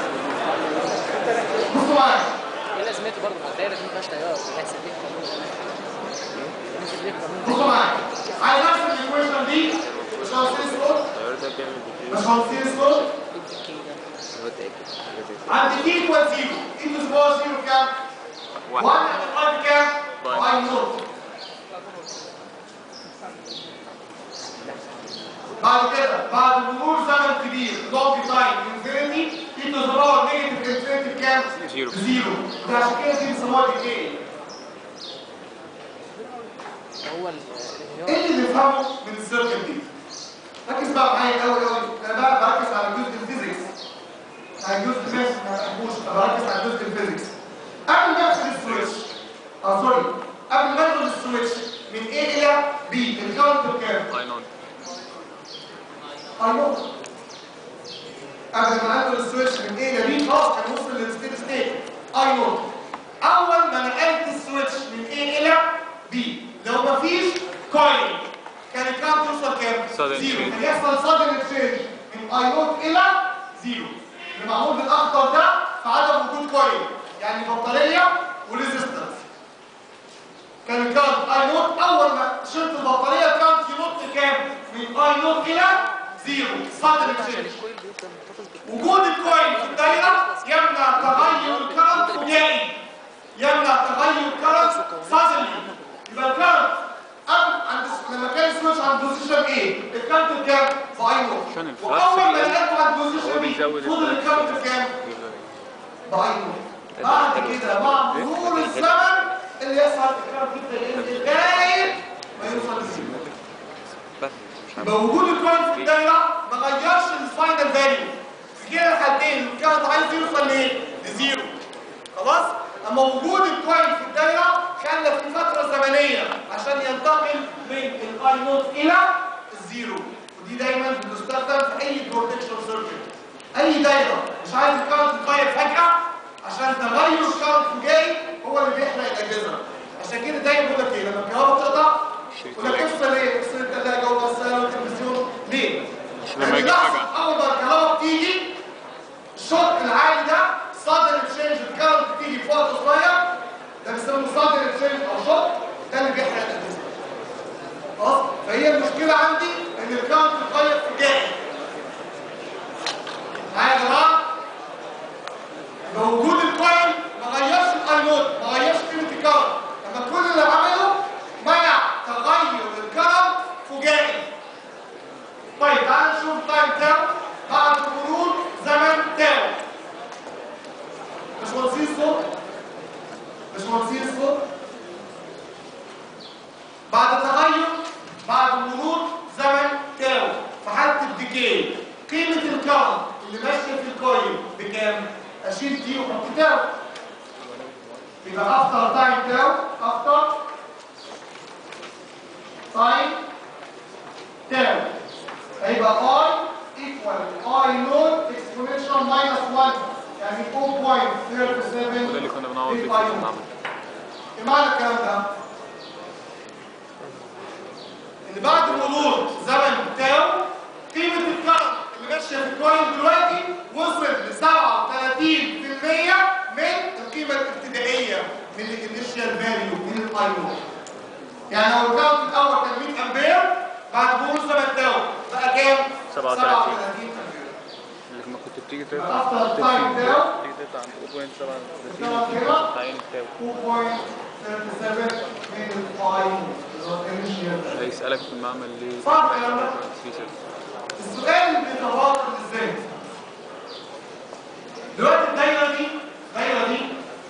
بصوا معايا ايه لازمته برضه ما الدايره دي ما فيهاش تيار بنحسب ليه قانون بنحسب ليه قانون بصوا معايا عايز ارسم الايكويشن دي مش هنسيس كود الطيار ده بيعمل مش ديفيوز هنسيس كود ايه التكيه ده؟ هو تاكد حاجه زي كده عند تي ايكوال زيرو اي تو سبور زيرو كام؟ واحد 1 عند الاي كام؟ طيب. اي نوت بعد كده بعد مرور زمن كبير لونج تايم انفينيتي اي تو سبور نيجاتيف انفينيتي بكام؟ زيرو. زيرو ده عشان كده دي بيسموها ديكي هو ال- ايه اللي نفهمه من السيركل دي؟ ركز بقى معايا قوي قوي انا بقى بركز على جزء الفيزيكس على جزء الفيزيكس ما بحبوش انا بركز على جزء الفيزيكس قبل ما ادخل السويتش اه سوري قبل ما ادخل السويتش من A الى B الكاونت بكام؟ اي نوت اي نو قبل ما ادخل السويتش من A الى B خلاص كان وصل للستيت ستيت اي نو اول ما نقلت السويتش من A الى B لو مفيش كوين كان الكارت يوصل كام؟ Sudden زيرو change. كان يحصل صدر تشينج من اي نوت الى زيرو اللي معمول بالاخضر ده في عدم وجود كوين يعني بطاريه وريزيستنس كان الكارت اي نوت اول ما شلت البطاريه الكارت ينط كام؟ من اي نوت الى زيرو صدر تشينج الكويل بيفضل محتفظ بالكويل وجود الكوين في الدايره يمنع تغير الكرنت فجائي يمنع تغير الكرنت سازلي يبقى الكرنت قبل عند لما كان السويتش عند بوزيشن ايه الكرنت كام باي نوت عشان الفلاش واول ما بيقل. لقيته عند بوزيشن هو بي بيزود فضل الفلاش. الكرنت كام باي نوت بعد كده مع مرور الزمن اللي يحصل الكرنت يبدا يقل لغايه ما يوصل للزيرو بس مش عارف يبقى وجود الكوين في الدايره ما غيرش الفاينل فاليو في كده الحالتين الكارت عايز يوصل لايه؟ لزيرو خلاص؟ اما وجود الكوين في الدايره خلى في فتره زمنيه عشان ينتقل من الاي نوت الى الزيرو ودي دايما بتستخدم في اي بروتكشن سيركت اي دايره مش عايز الكارت يتغير فجاه عشان تغير الكارت فجائي هو اللي بيحرق الاجهزه عشان كده دايما بيقول لك ايه لما الكهرباء تقطع يقول لك افصل ايه؟ افصل الثلاجه والغساله والتلفزيون ليه؟ لما لأن يجي لحظة حاجة. اول ما الكهرباء بتيجي الشوط العالي ده صادر تشينج الكهرباء بتيجي في وقت قصير ده بيسموه صادر تشينج او شوط ده اللي بيحرق الاجهزه خلاص فهي المشكله عندي ان الكهرباء بتتغير فجائي معايا يا جماعه يبقى وجود الكوين ما غيرش الاي نوت ما غيرش قيمه الكهرباء لما كل اللي عمله منع تغير الكهرباء فجائي طيب تعال نشوف تايم تاو بعد مرور زمن تاو باشمهندسين الصوت باشمهندسين الصوت بعد تغير بعد مرور زمن تاو في حاله الديكي قيمه الكرنت اللي ماشيه في الكويل بكام؟ اشيل دي واحط تاو يبقى افتر تايم تاو افتر تايم تاو هيبقى i equal i نوت exponential minus 1 يعني 0.37 وده اللي كنا بنعوض فيه في المعمل ايه معنى الكلام ده؟ ان بعد مرور زمن تاو قيمة الكرنت اللي ماشية في الكوين دلوقتي وصل ل 37% من القيمة الابتدائية من الانيشال فاليو من الاي نوت يعني لو الكرنت الاول كان 100 امبير بعد مرور زمن تاو بقى كام؟ 37. امبير اللي لما كنت بتيجي يبقى تقطع after time تاو تيجي تقطع عند 0.7 الكرنت هنا تعين تاو 2.37 من الفاي اللي هو الانيشال هيسألك في المعمل ليه صعب الكلام ده؟ في ست السؤال اللي بيتواصل ازاي؟ دلوقتي الدايره دي الدايره دي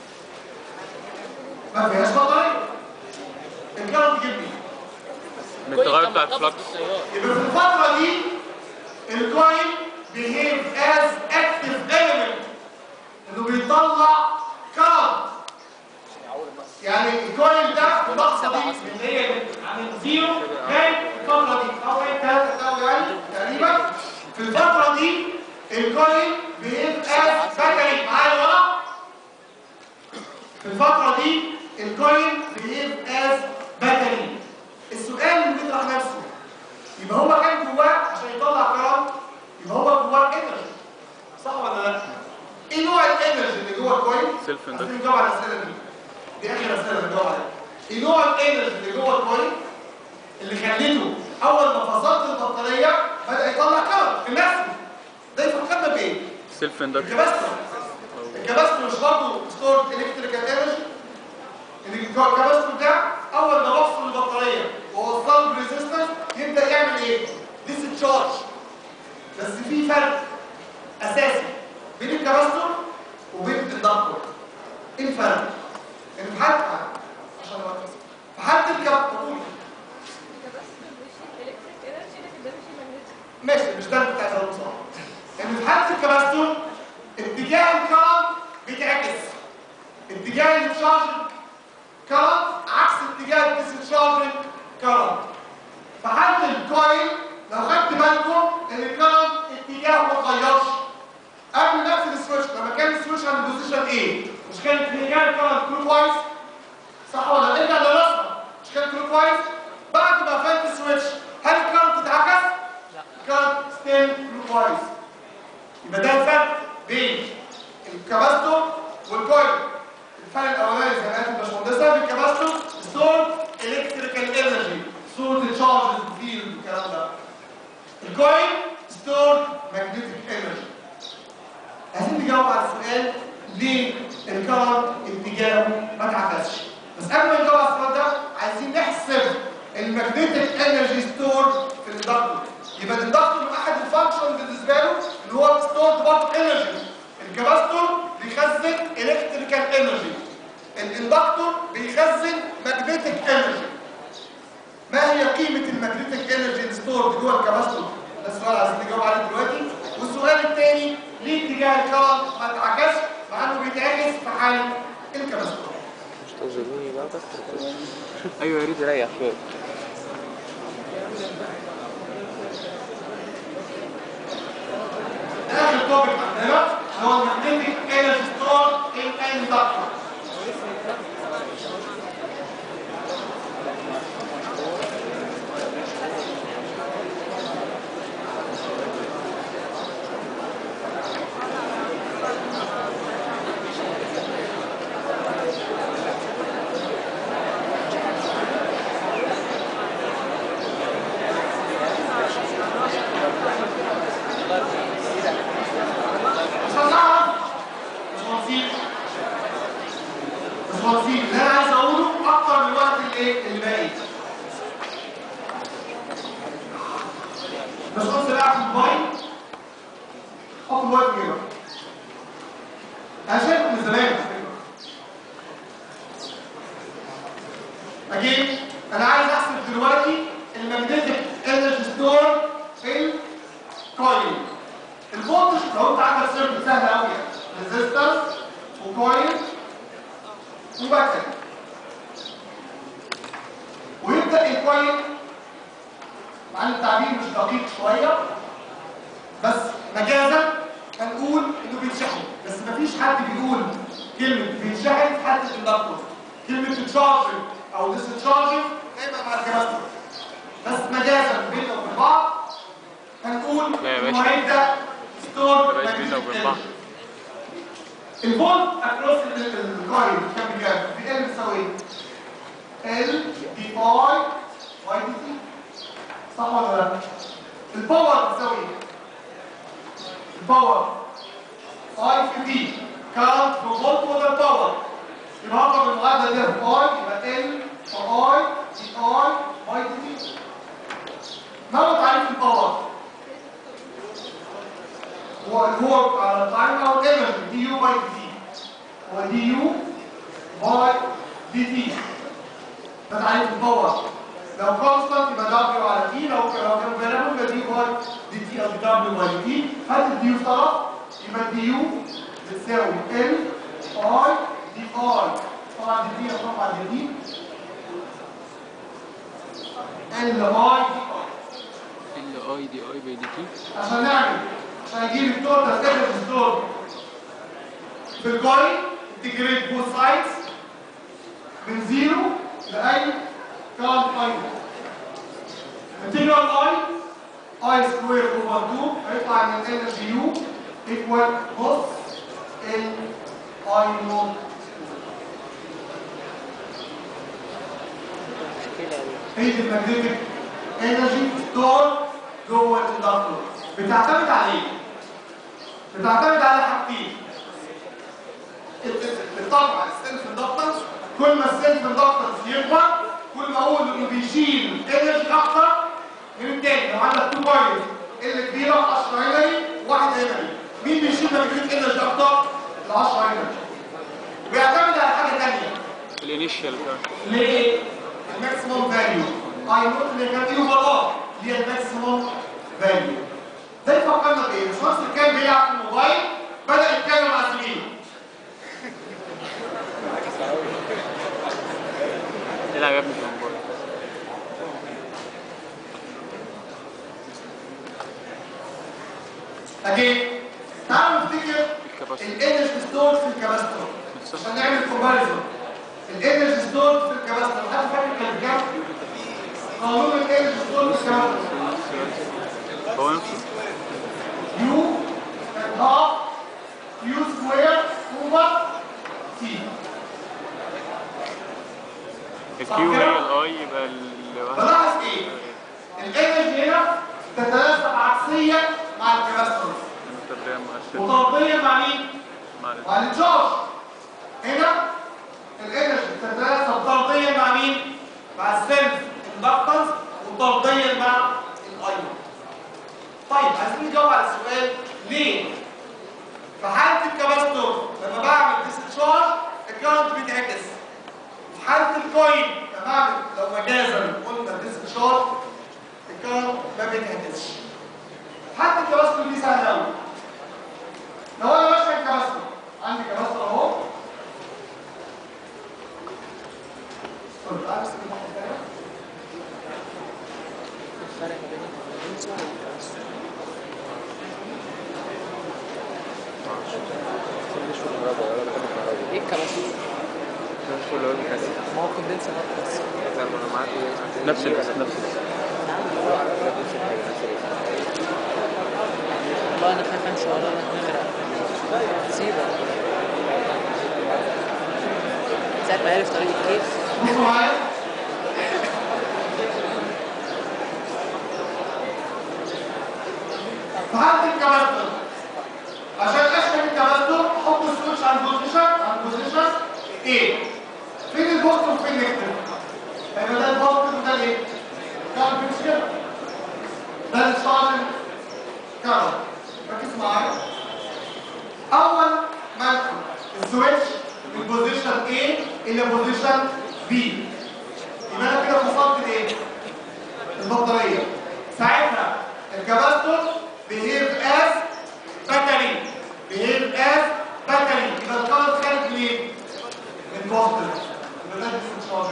ما فيهاش بطاريه الكرنت جيب لي من التغير بتاع الفلكس يبقى في الفتره دي الكوين بيهيف از اكتف element انه بيطلع كرنت يعني الكوين ده في اللحظه دي اللي هي عن زيرو لغايه الفتره دي او لغايه ثلاثه او يعني تقريبا في الفتره دي الكوين بيهيف از باتري معايا ورا في الفتره دي الكوين بيهيف از باتري السؤال اللي بيطرح نفسه يبقى هو كان جواه عشان يطلع كرم يبقى هو جواه انرجي صح ولا لا؟ ايه نوع الانرجي اللي جوه الكوين؟ Self induction. عايزين نجاوب على الاسئله دي دي اخر اسئله بنجاوب عليها ايه نوع الانرجي اللي جوه الكوين اللي خليته اول ما فصلت البطاريه بدا يطلع كرم في نفسه ده يفكرنا بايه؟ سيلف اندكشن الكباستور الكباستور مش برضه ستورد الكتريكال انرجي الكباستور ده اول ما بفصل البطاريه واوصله بريزيستنس يبدا يعمل ايه؟ ديسشارج بس في فرق اساسي بين الكباستور وبين الاندكتور ايه الفرق؟ ان في حالة عشان أركز. في حالة الكباستور ماشي مش ده اللي كنت عايز اقوله بصراحه ان في حاله الكباستور اتجاه الكرنت بيتعكس اتجاه التشارج كرنت عكس اتجاه الديسشارج كرنت في حاله الكويل لو خدت بالكم ان الكرنت اتجاهه ما اتغيرش قبل ما اقفل السويتش لما كان السويتش عند بوزيشن ايه مش كان اتجاه الكرنت كلوك وايز صح ولا لا؟ ارجع للرسمه مش كان كلوك كويس بعد ما قفلت السويتش هل الكارنت اتعكس؟ لا الكارنت ستيل كويس يبقى ده الفرق بين الكباستور والكويل الفرق الاولاني زي ما قالت الباشمهندسه في الكباستور ستور الكتريكال انرجي صوره الشارجز الفيلد الكلام ده الكويل ستور ماجنتيك انرجي عايزين نجاوب على السؤال ليه الكرنت اتجاهه ما اتعكسش بس قبل ما نجاوب على السؤال ده عايزين نحسب الماجنتيك انرجي ستور في الاندكتور يبقى الاندكتور من احد الفانكشن بالنسبه له اللي هو ستور بارت انرجي الكباستور بيخزن الكتريكال انرجي الاندكتور بيخزن ماجنتيك انرجي ما هي قيمة الماجنتيك انرجي ستور جوه الكباستور؟ ده السؤال عايزين نجاوب عليه دلوقتي والسؤال الثاني ليه اتجاه الكرنت ما اتعكسش مع انه بيتعكس في حالة الكباستور مش توزنوني بقى بس ايوه يا ريت تريح شوية اخر توبيك عندنا هو الماجنتيك انرجي ستور ان اندكتور عشان نعرف تفاصيل تفاصيل اللي انا عايز اقوله اكتر من الوقت اللي ايه اللي باقي مش قلت بقى في الموبايل حط الموبايل في جيبك انا شايفه من زمان على فكرة. اجيب انا عايز احسب دلوقتي الماجنتيك انرجي ستور في الكويل الفولتج لو انت عندك سيركت سهل قوي يعني ريزيستنس وكويل وباتري ويبدا الكويل مع ان التعبير مش دقيق شويه بس مجازا هنقول انه بيتشحن بس مفيش حد بيقول كلمه بيتشحن في حاله الاندكتور كلمه تشارجنج او ديسشارجنج دايما مع الكباستور بس مجازا بيننا وبين بعض هنقول لا يا انه باشا. هيبدا ستور ما بقاش بيننا وبين بعض. الفولت اكروس الكويل كام بكام؟ في ال بتساوي ال دي اي واي دي تي صح ولا لا؟ الباور بتساوي ايه؟ الباور اي في دي كارنت في فولت وده الباور يبقى هضرب المعادله دي في اي يبقى ال في اي دي اي واي دي تي ما هو تعريف الباور؟ هو هو على التايم او انرجي دي يو باي دي تي هو دي يو باي دي تي ده تعريف الباور لو كونستانت يبقى دبليو على تي لو كان لو كان فاريبل يبقى دي باي دي تي او دبليو باي دي تي هات الدي يو في طرف يبقى الدي يو بتساوي ال اي دي اي طبعا دي تي طبعا دي تي ال اي دي اي ال اي دي اي باي دي تي عشان نعمل عشان اجيب التورته استخدم الستور في الكوين انتجريت بوث سايدز من زيرو لاي كارنت اي انتجرال اي اي سكوير اوفر 2 هيطلع من الانرجي يو ايكوال نص ال اي نوت مشكلة أوي هي دي الماجنتيك انرجي ستور جوه الاندكتور بتعتمد على ايه؟ بتعتمد على حاجتين الطبع السيلف اندكتنس كل ما السيلف اندكتنس يكبر كل ما اقول انه بيشيل انرجي اكتر من التاني لو عندك تو كوينز اللي كبيره 10 هنري وواحد هنري مين بيشيل ماجنتيك انرجي اكتر؟ ال 10 هنري ويعتمد على حاجه ثانيه الانيشال ليه؟ الماكسيموم فاليو اي نوت اللي كان فيه اوفر اللي هي الماكسيموم فاليو ده يفكرنا بايه؟ مش مصر كان بيلعب في الموبايل بدا يتكلم مع زميله العب يا ابني في الموبايل اجي تعالوا نفتكر الكباستور. الانرجي ستور في الكباستور نفسها. عشان نعمل كومباريزون الانرجي ستور في الكباستور حد فاكر كان بكام؟ قانون الانرجي ستورج كاباسيتور هو نفسه يو هاف يو سكوير اوفر تي الكيو هي الاي يبقى الواحد بلاحظ ايه؟ الانرجي هنا تتناسب عكسيا مع الكباستور مستبدأ مع الشد وطرديا مع مين؟ مع ال- مع التشارج هنا الانرجي تتناسب طرديا مع مين؟ مع السيلف اندكتنس وطرديا مع الايون طيب عايزين نجاوب على السؤال ليه؟ في حالة الكباستور لما بعمل ديستشارج الكرنت بيتعكس في حالة الكوين لما بعمل لو مجازا قلنا ديستشارج الكرنت ما بيتعكسش حالة الكباستور دي سهلة قوي لو انا ماشي الكباستور عندي كباستور اهو طيب تعالى بس كده واحدة تانية. الفرق ما بين الكوندنسر والكباستور مش في الكهرباء ولا بحب الكهرباء ايه الكباستور؟ مش في اللي هو المكثف ما هو كوندنسر هو الكباستور زي ما انا معاك نفس الاسم نفس الاسم نفس الحاجه نفس الاسم والله انا خايف امشي ورا انك نغرق سيبك ساعة ما عرف طريق الكيف بصوا معايا في حالة الكباستور عشان اشحن الكباستور احط السويتش على البوزيشن على البوزيشن ايه فين البوزيتيف وفين النيجاتيف هيبقى ده البوزيتيف وده الايه؟ كارب مش كده ده الشارج كارب ركز معايا اول ما انقل السويتش من بوزيشن A الى بوزيشن B يبقى انا كده وصلت لايه؟ البطاريه ساعتها الكباستور بيهيف از باتري بيهيف از باتري يبقى الكارت خارج منين؟ من بوزيتيف يبقى ده ديسشارج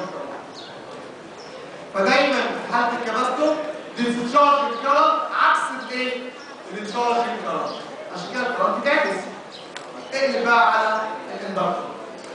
فدايما في حاله الكباستور ديسشارج الكرنت عكس الايه؟ الانشارج الكرنت عشان كده الكرنت بتعكس اقلب بقى على الاندكتور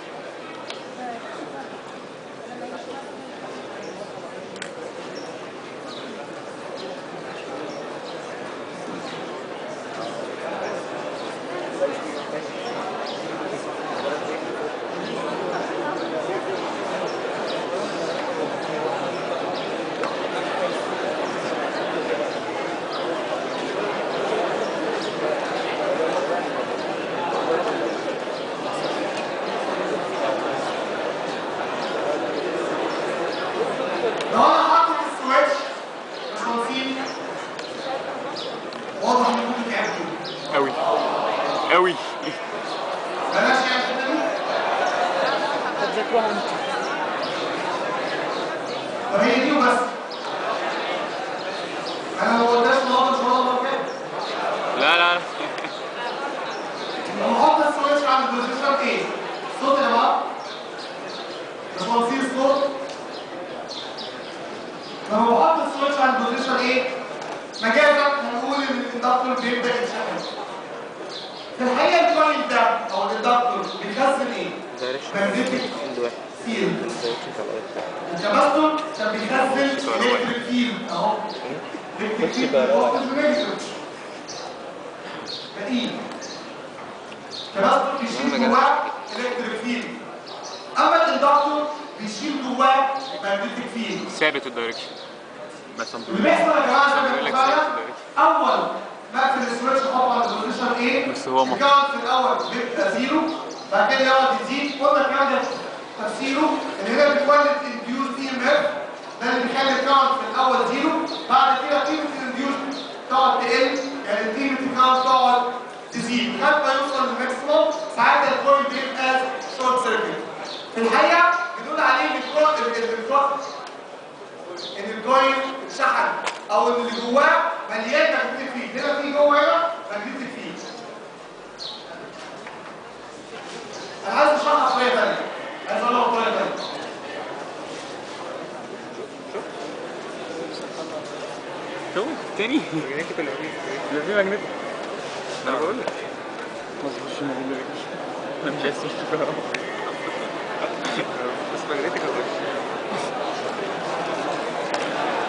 لو انا حاطط السويتش مش هنسيب واضح ان ممكن يعمل كده قوي قوي بلاش يعمل كده دي. هتذاكروها انتوا طب هي دي وبس انا ما قلتش النهارده ان شاء الله كده لا لا لما احط السويتش على البوزيشن ايه الصوت يا جماعه مش هنسيب الصوت لما بحط السويتش على البوزيشن ايه مجازا هنقول ان الاندكتور بيبدا يتشحن في الحقيقه الكويل ده او الاندكتور بيخزن ايه؟ دايركشن ماجنتيك عند واحد فيلد دايركشن بتاع الايركشن الكباستور كان بيخزن الكتريك فيلد اهو الكتريك فيلد بوزيتيف ونيجاتيف بقيل الكباستور بيشيل جواه الكتريك فيلد اما الاندكتور بيشيل جواه ماجنتيك فيلد ثابت الدايركشن بس انت اللي بيحصل يا جماعه زي ما بيقول لك اتفقنا ثابت الدايركشن اول ما اقفل السويتش احطه على البوزيشن ايه بس هو مط- الكاونت في الاول بيبقى زيرو بعد كده يقعد يزيد قلنا الكلام ده تفسيره ان هنا بتولد انديوز دي ام اف ده اللي بيخلي الكاونت في الاول زيرو بعد كده قيمه الانديوز تقعد تقل يعني قيمه الكاونت تقعد تزيد لغايه ما يوصل للماكسيموم ساعتها الكويل بيبقى شورت سيركت في الحقيقه بنقول عليه ان الكويل الكويل ان الكويل اتشحن او ان اللي جواه مليان ماجنتيك فيلد هنا في جوه هنا ماجنتيك فيلد انا عايز اشرحها بطريقه ثانيه عايز اقولها بطريقه ثانيه شوف تاني ماجنتيك ولا ماجنتيك؟ ده في ماجنتيك انا بقول لك ما تخش ماجنتيك انا مش عايز اخش كهرباء بس ماجنتيك ولا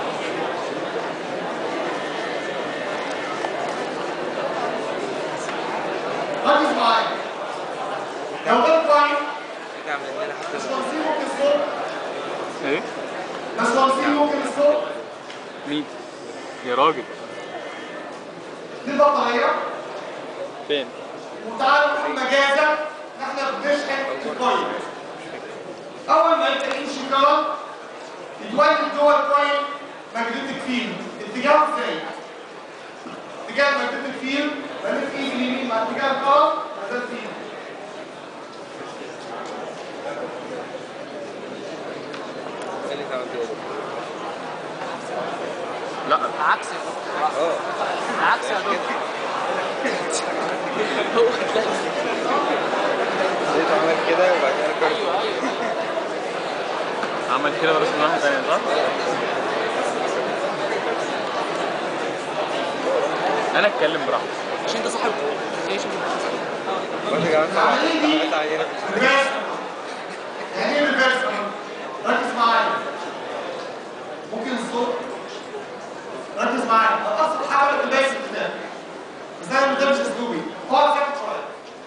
مين يا راجل دي البطاريه فين؟ وتعالوا نقول مجازا ان احنا بنشحن الكوين اول ما انت تمشي كرم يتولد جوه الكوين ماجنتيك فيلد اتجاهه ازاي؟ اتجاه الماجنتيك فيلد بلف ايدي اليمين مع اتجاه الكرم ده الفيلد ايه اللي تعمل كده؟ لا عكس اه عكس كده هو ده ليه تعمل كده وبعد كده كده ايوه ايوه عمل كده بس من واحد تاني صح؟ انا اتكلم براحتي عشان انت صاحب ايش وانت كمان عملت عينه ريفيرس يعني ايه ريفيرس ركز معايا ممكن الصوت ركز معايا انا اصلا حاول تبين الكتاب بس انا ده مش اسلوبي اقعد ساكت شويه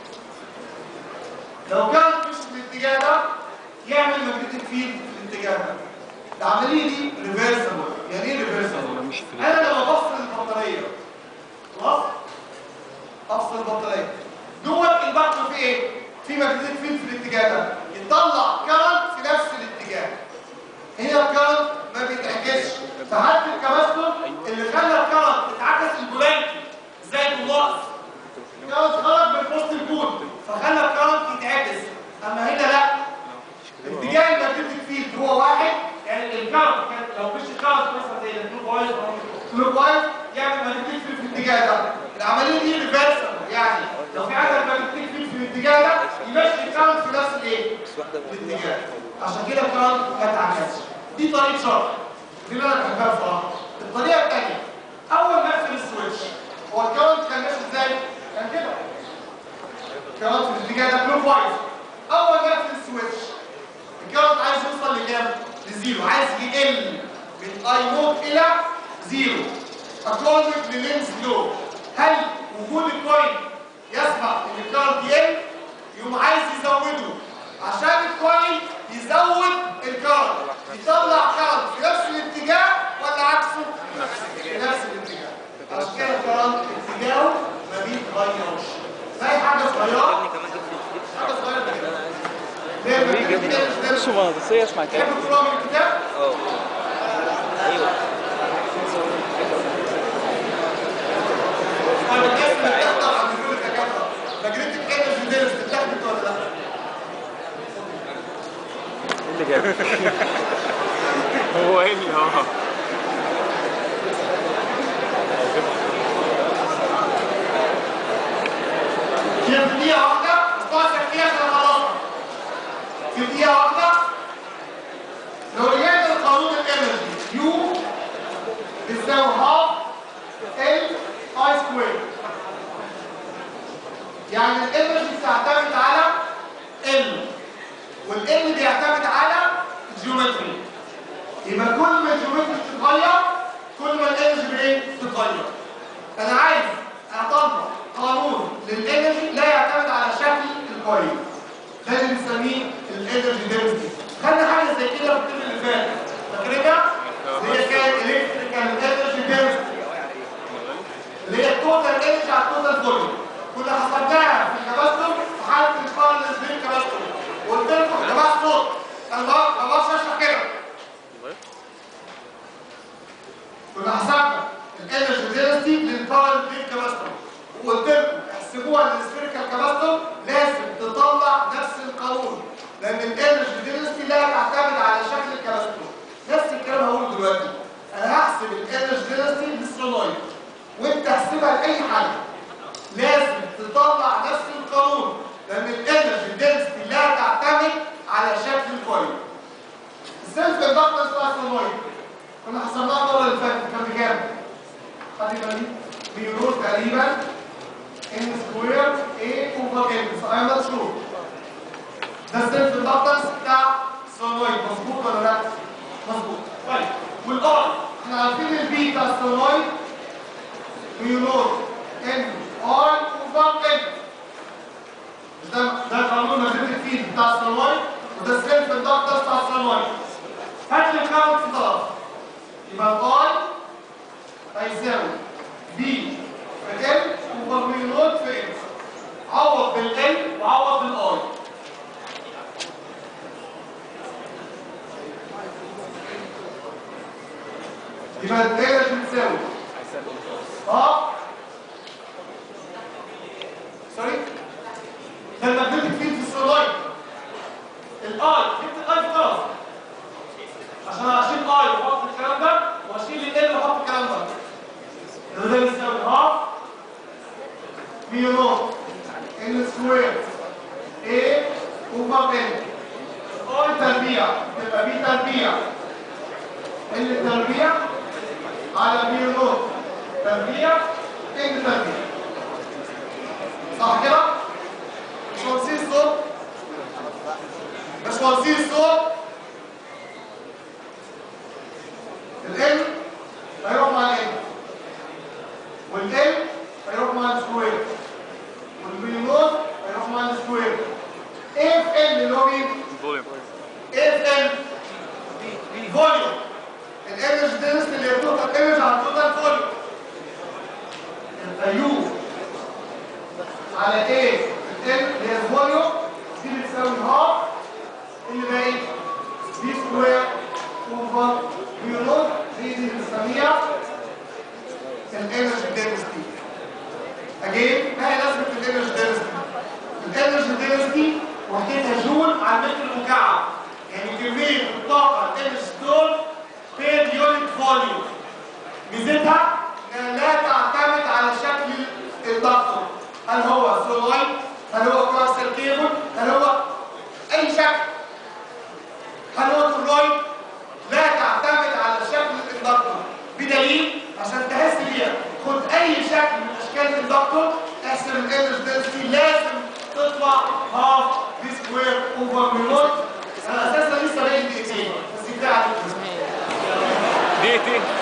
لو كان مش في الاتجاه ده يعمل ماجنتيك فيلد في الاتجاه ده العمليه دي ريفيرسبل يعني ايه ريفيرسبل مش في انا لما بفصل البطاريه خلاص افصل البطاريه جوه البطن في ايه في ماجنتيك فيلد في الاتجاه ده يطلع كارنت في نفس الاتجاه هنا الكارنت ما بيتعكسش فحتى الكباستور اللي خلى الكارنت يتعكس البولانكي زي النقص الكارنت خرج من بوست الكود فخلى الكارنت يتعكس اما هنا لا اتجاه الماجنتيك فيلد هو واحد يعني الكارنت كان لو مش الكارنت مثلا زي الكلوك وايز كلوك وايز يعمل ماجنتيك فيلد في الاتجاه ده العمليه دي ريفرسال يعني لو في عدد ماجنتيك فيلد في الاتجاه ده يمشي الكارنت في نفس الايه؟ بس واحده الاتجاه عشان كده الكارنت ما اتعكسش دي طريقه شرح دي اللي انا بحبها بصراحه الطريقه الثانيه اول ما اقفل السويتش هو الكارنت كان ماشي ازاي؟ كان كده الكارنت في الاتجاه ده كلوك وايز اول ما اقفل السويتش الكارنت عايز يوصل لكام؟ لزيرو عايز يقل من اي نوت الى زيرو اكوردنج للينس لو هل وجود الكوين يسمح ان الكارنت يقل؟ يقوم عايز يزوده عشان الكوين يزود الكارنت يطلع كارنت في نفس الاتجاه ولا عكسه؟ في نفس الاتجاه عشان كده الكارنت اتجاهه ما بيتغيرش زي حاجه صغيره حاجه صغيره كده ليه؟ مش مهندسية اسمع كده تحب تقرا من الكتاب؟ اه ايوه انا الاسم بتاخده عند كل الدكاتره ماجنتيك انرجي ديرس بتاخده ولا لا؟ ايه اللي جاب هو ايه اللي هو هي في دقيقة واحدة استوعب دقيقة عشان خلصنا في دقيقة واحدة لو رجعنا لقانون الانرجي يو بتساوي هاف ال اي سكوير يعني الانرجي بتعتمد على ال والال بيعتمد على الجيومتري يبقى كل ما الجيومتري بتتغير كل ما الانرجي بايه؟ بتتغير انا عايز اطبق قانون للانرجي لا يعتمد على شكل الكوين ده اللي بنسميه الانرجي دنسيتي خدنا حاجه زي كده في الترم اللي فات فاكرينها اللي هي كانت الكتريكال انرجي دنسيتي اللي هي التوتال انرجي على التوتال فوليوم كنا حسبناها في الكباستور في حاله انتقال الاسبرين كباستور وقلت لكم يا جماعه صوت انا ما ما بعرفش اشرح كده كنا حسبنا الانرجي دينستي للباور بليد كاباستور وقلت لكم احسبوها للسفيريكال كاباستور لازم تطلع نفس القانون لان الانرجي دينستي لا تعتمد على شكل الكاباستور نفس الكلام هقوله دلوقتي انا هحسب الانرجي دينستي للسولويد وانت احسبها لاي حاجه لازم تطلع نفس القانون لان الانرجي دينستي لا تعتمد على شكل الكويل السيلف اندكتنس بتاع السولويد كنا حسبناها المره اللي فاتت كان بكام؟ خلي بالك بيقول تقريبا ان سكوير اي اوفر ان فاي ام نوت شور ده السيلف اندكتنس بتاع السولويد مظبوط ولا لا؟ مظبوط طيب والار احنا عارفين البي بتاع السولويد بيقول ان اي اوفر ان ده ده قانون ماجنتيك فيلد بتاع السولويد وده السيلف اندكتنس بتاع السولويد هات لي كام في طرف يبقى الاي هيساوي بي في ال اوفر ميو نوت في ال عوض بالال وعوض بالاي يبقى الدايره دي بتساوي اه سوري ده الماجنتيك فيلد في السولايت الاي جبت الاي خلاص عشان اشيل اي واحط الكلام ده واشيل ال واحط الكلام ده يبقى ده بيساوي هاف ميو نوت ال سكوير اي اوفر ال اي تربيع تبقى بي تربيع ال تربيع على ميو نوت تربيع ال تربيع صح كده؟ مش مهندسين الصوت؟ مش مهندسين الصوت؟ ال هيروح مع ال والال هيروح مع السكوير والمليونات هيروح مع السكوير ايه في ال اللي هو مين؟ فوليوم ايه في ال؟ فوليوم الانرجي دينست اللي هي التوتال انرجي على التوتال فوليوم يبقى يو على ايه ال اللي هي الفوليوم دي بتساوي هاف اللي باقي بي سكوير اوفر ميو نوت دي دي بنسميها الانرجي دينستي اجين ما هي لازمه الانرجي دينستي الانرجي دينستي وحدتها جول على المتر المكعب يعني كميه الطاقه الانرجي دول بير يونت فوليوم ميزتها انها لا تعتمد على شكل الضغط هل هو سولايت هل هو كوارسل كيبل هل هو اي شكل هل هو ترويد لا تعتمد على شكل الدكتور بدليل عشان تحس بيها خد اي شكل من اشكال الدكتور احسب الانرجي دنسيتي لازم تطلع هاف بي سكوير اوفر ميونوت انا اساسا لسه باقي دقيقتين بس كفايه عليكم دقيقتين